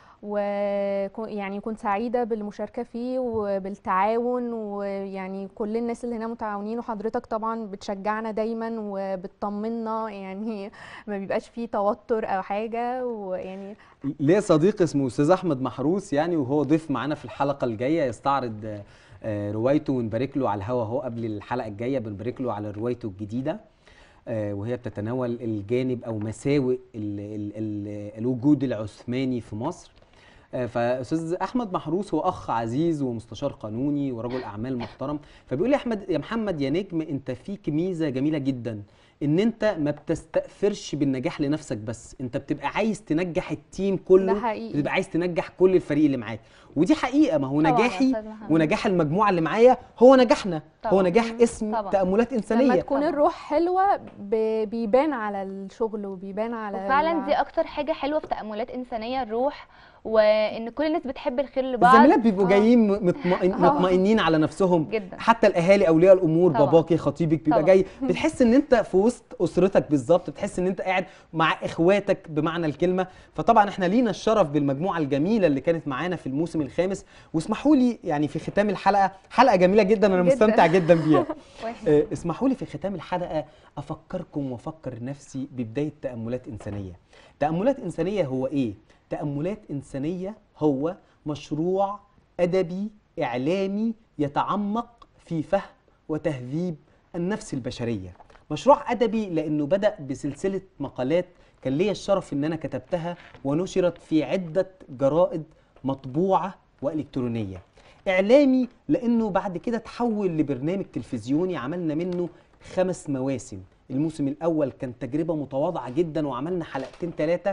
ويعني كنت سعيدة بالمشاركة فيه وبالتعاون ويعني كل الناس اللي هنا متعاونين وحضرتك طبعا بتشجعنا دايما وبتطمنا يعني ما بيبقاش فيه توتر او حاجة ويعني ليه صديق اسمه استاذ احمد محروس يعني وهو ضيف معانا في الحلقه الجايه يستعرض آه، آه، روايته ونبارك له على الهوا اهو قبل الحلقه الجايه بنبارك له على روايته الجديده آه، وهي بتتناول الجانب او مساوئ ال ال ال الوجود العثماني في مصر آه، فاستاذ احمد محروس هو اخ عزيز ومستشار قانوني ورجل اعمال محترم فبيقول لي يا احمد يا محمد يا نجم انت فيك ميزه جميله جدا ان انت ما بتستأثرش بالنجاح لنفسك بس انت بتبقى عايز تنجح التيم كله ده حقيقي. بتبقى عايز تنجح كل الفريق اللي معاك ودي حقيقه ما هو طبعاً يا نجاحي أستاذ محمد. ونجاح المجموعه اللي معايا هو نجاحنا هو طبعاً. نجاح اسم طبعاً. تأملات لما إنسانية تكون طبعاً. الروح حلوة ب- بيبان على الشغل وبيبان على وفعلا ال- دي اكتر حاجه حلوه في تاملات انسانيه الروح وان كل الناس بتحب الخير لبعض الزميلات بيبقوا آه. جايين م- مطمئن آه. مطمئنين على نفسهم جدا حتى الاهالي اولياء الامور طبعاً. باباكي خطيبك بيبقى طبعاً. جاي بتحس ان انت في وسط اسرتك بالظبط بتحس ان انت قاعد مع اخواتك بمعنى الكلمه فطبعا احنا لينا الشرف بالمجموعه الجميله اللي كانت معانا في الموسم الخامس واسمحوا لي يعني في ختام الحلقه حلقه جميله جدا انا جداً. مستمتع جدا بيها واحد. آه، اسمحوا لي في ختام الحلقه افكركم وافكر نفسي ببدايه تاملات انسانيه تاملات انسانيه هو ايه تاملات انسانيه هو مشروع ادبي اعلامي يتعمق في فهم وتهذيب النفس البشريه مشروع ادبي لانه بدا بسلسله مقالات كان ليا الشرف ان انا كتبتها ونشرت في عده جرائد مطبوعه والكترونيه اعلامي لانه بعد كده تحول لبرنامج تلفزيوني عملنا منه خمس مواسم الموسم الاول كان تجربه متواضعه جدا وعملنا حلقتين ثلاثه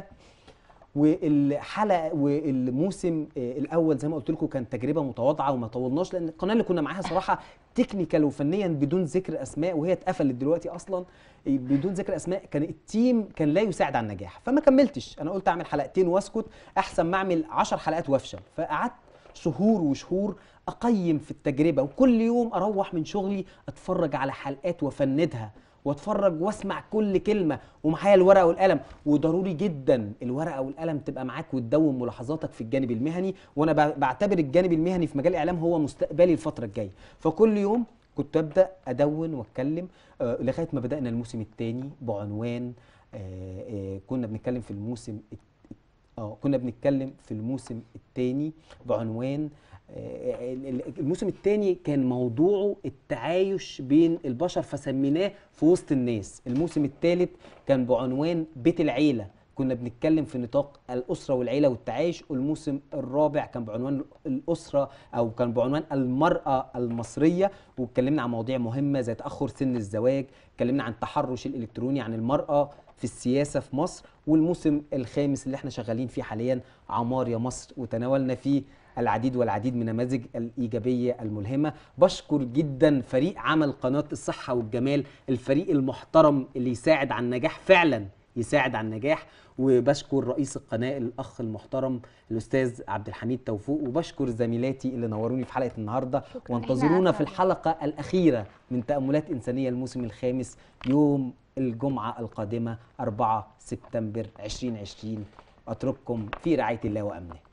والحلقه والموسم آه، الاول زي ما قلت لكم كان تجربه متواضعه وما طولناش لان القناه اللي كنا معاها صراحه تكنيكال وفنيا بدون ذكر اسماء وهي اتقفلت دلوقتي اصلا آه، بدون ذكر اسماء كان التيم كان لا يساعد على النجاح فما كملتش انا قلت اعمل حلقتين واسكت احسن ما اعمل 10 حلقات وافشل فقعدت شهور وشهور اقيم في التجربه وكل يوم اروح من شغلي اتفرج على حلقات وافندها واتفرج واسمع كل كلمه ومعايا الورقه والقلم وضروري جدا الورقه والقلم تبقى معاك وتدون ملاحظاتك في الجانب المهني وانا ب- بعتبر الجانب المهني في مجال الاعلام هو مستقبلي الفتره الجايه فكل يوم كنت ابدا ادون واتكلم آه لغايه ما بدانا الموسم الثاني بعنوان آه آه كنا بنتكلم في الموسم الت- اه كنا بنتكلم في الموسم الثاني بعنوان آه، ال- ال- الموسم الثاني كان موضوعه التعايش بين البشر فسميناه في وسط الناس الموسم الثالث كان بعنوان بيت العيلة كنا بنتكلم في نطاق الاسره والعيله والتعايش والموسم الرابع كان بعنوان الاسره او كان بعنوان المراه المصريه واتكلمنا عن مواضيع مهمه زي تاخر سن الزواج اتكلمنا عن التحرش الالكتروني عن المراه في السياسه في مصر والموسم الخامس اللي احنا شغالين فيه حاليا عمار يا مصر وتناولنا فيه العديد والعديد من النماذج الإيجابية الملهمة بشكر جدا فريق عمل قناة الصحة والجمال الفريق المحترم اللي يساعد على النجاح فعلا يساعد على النجاح وبشكر رئيس القناة الأخ المحترم الأستاذ عبد الحميد توفوق وبشكر زميلاتي اللي نوروني في حلقة النهاردة شكراً. وانتظرونا إحنا في أسعد. الحلقة الأخيرة من تأملات إنسانية الموسم الخامس يوم الجمعة القادمة 4 سبتمبر 2020 أترككم في رعاية الله وأمنه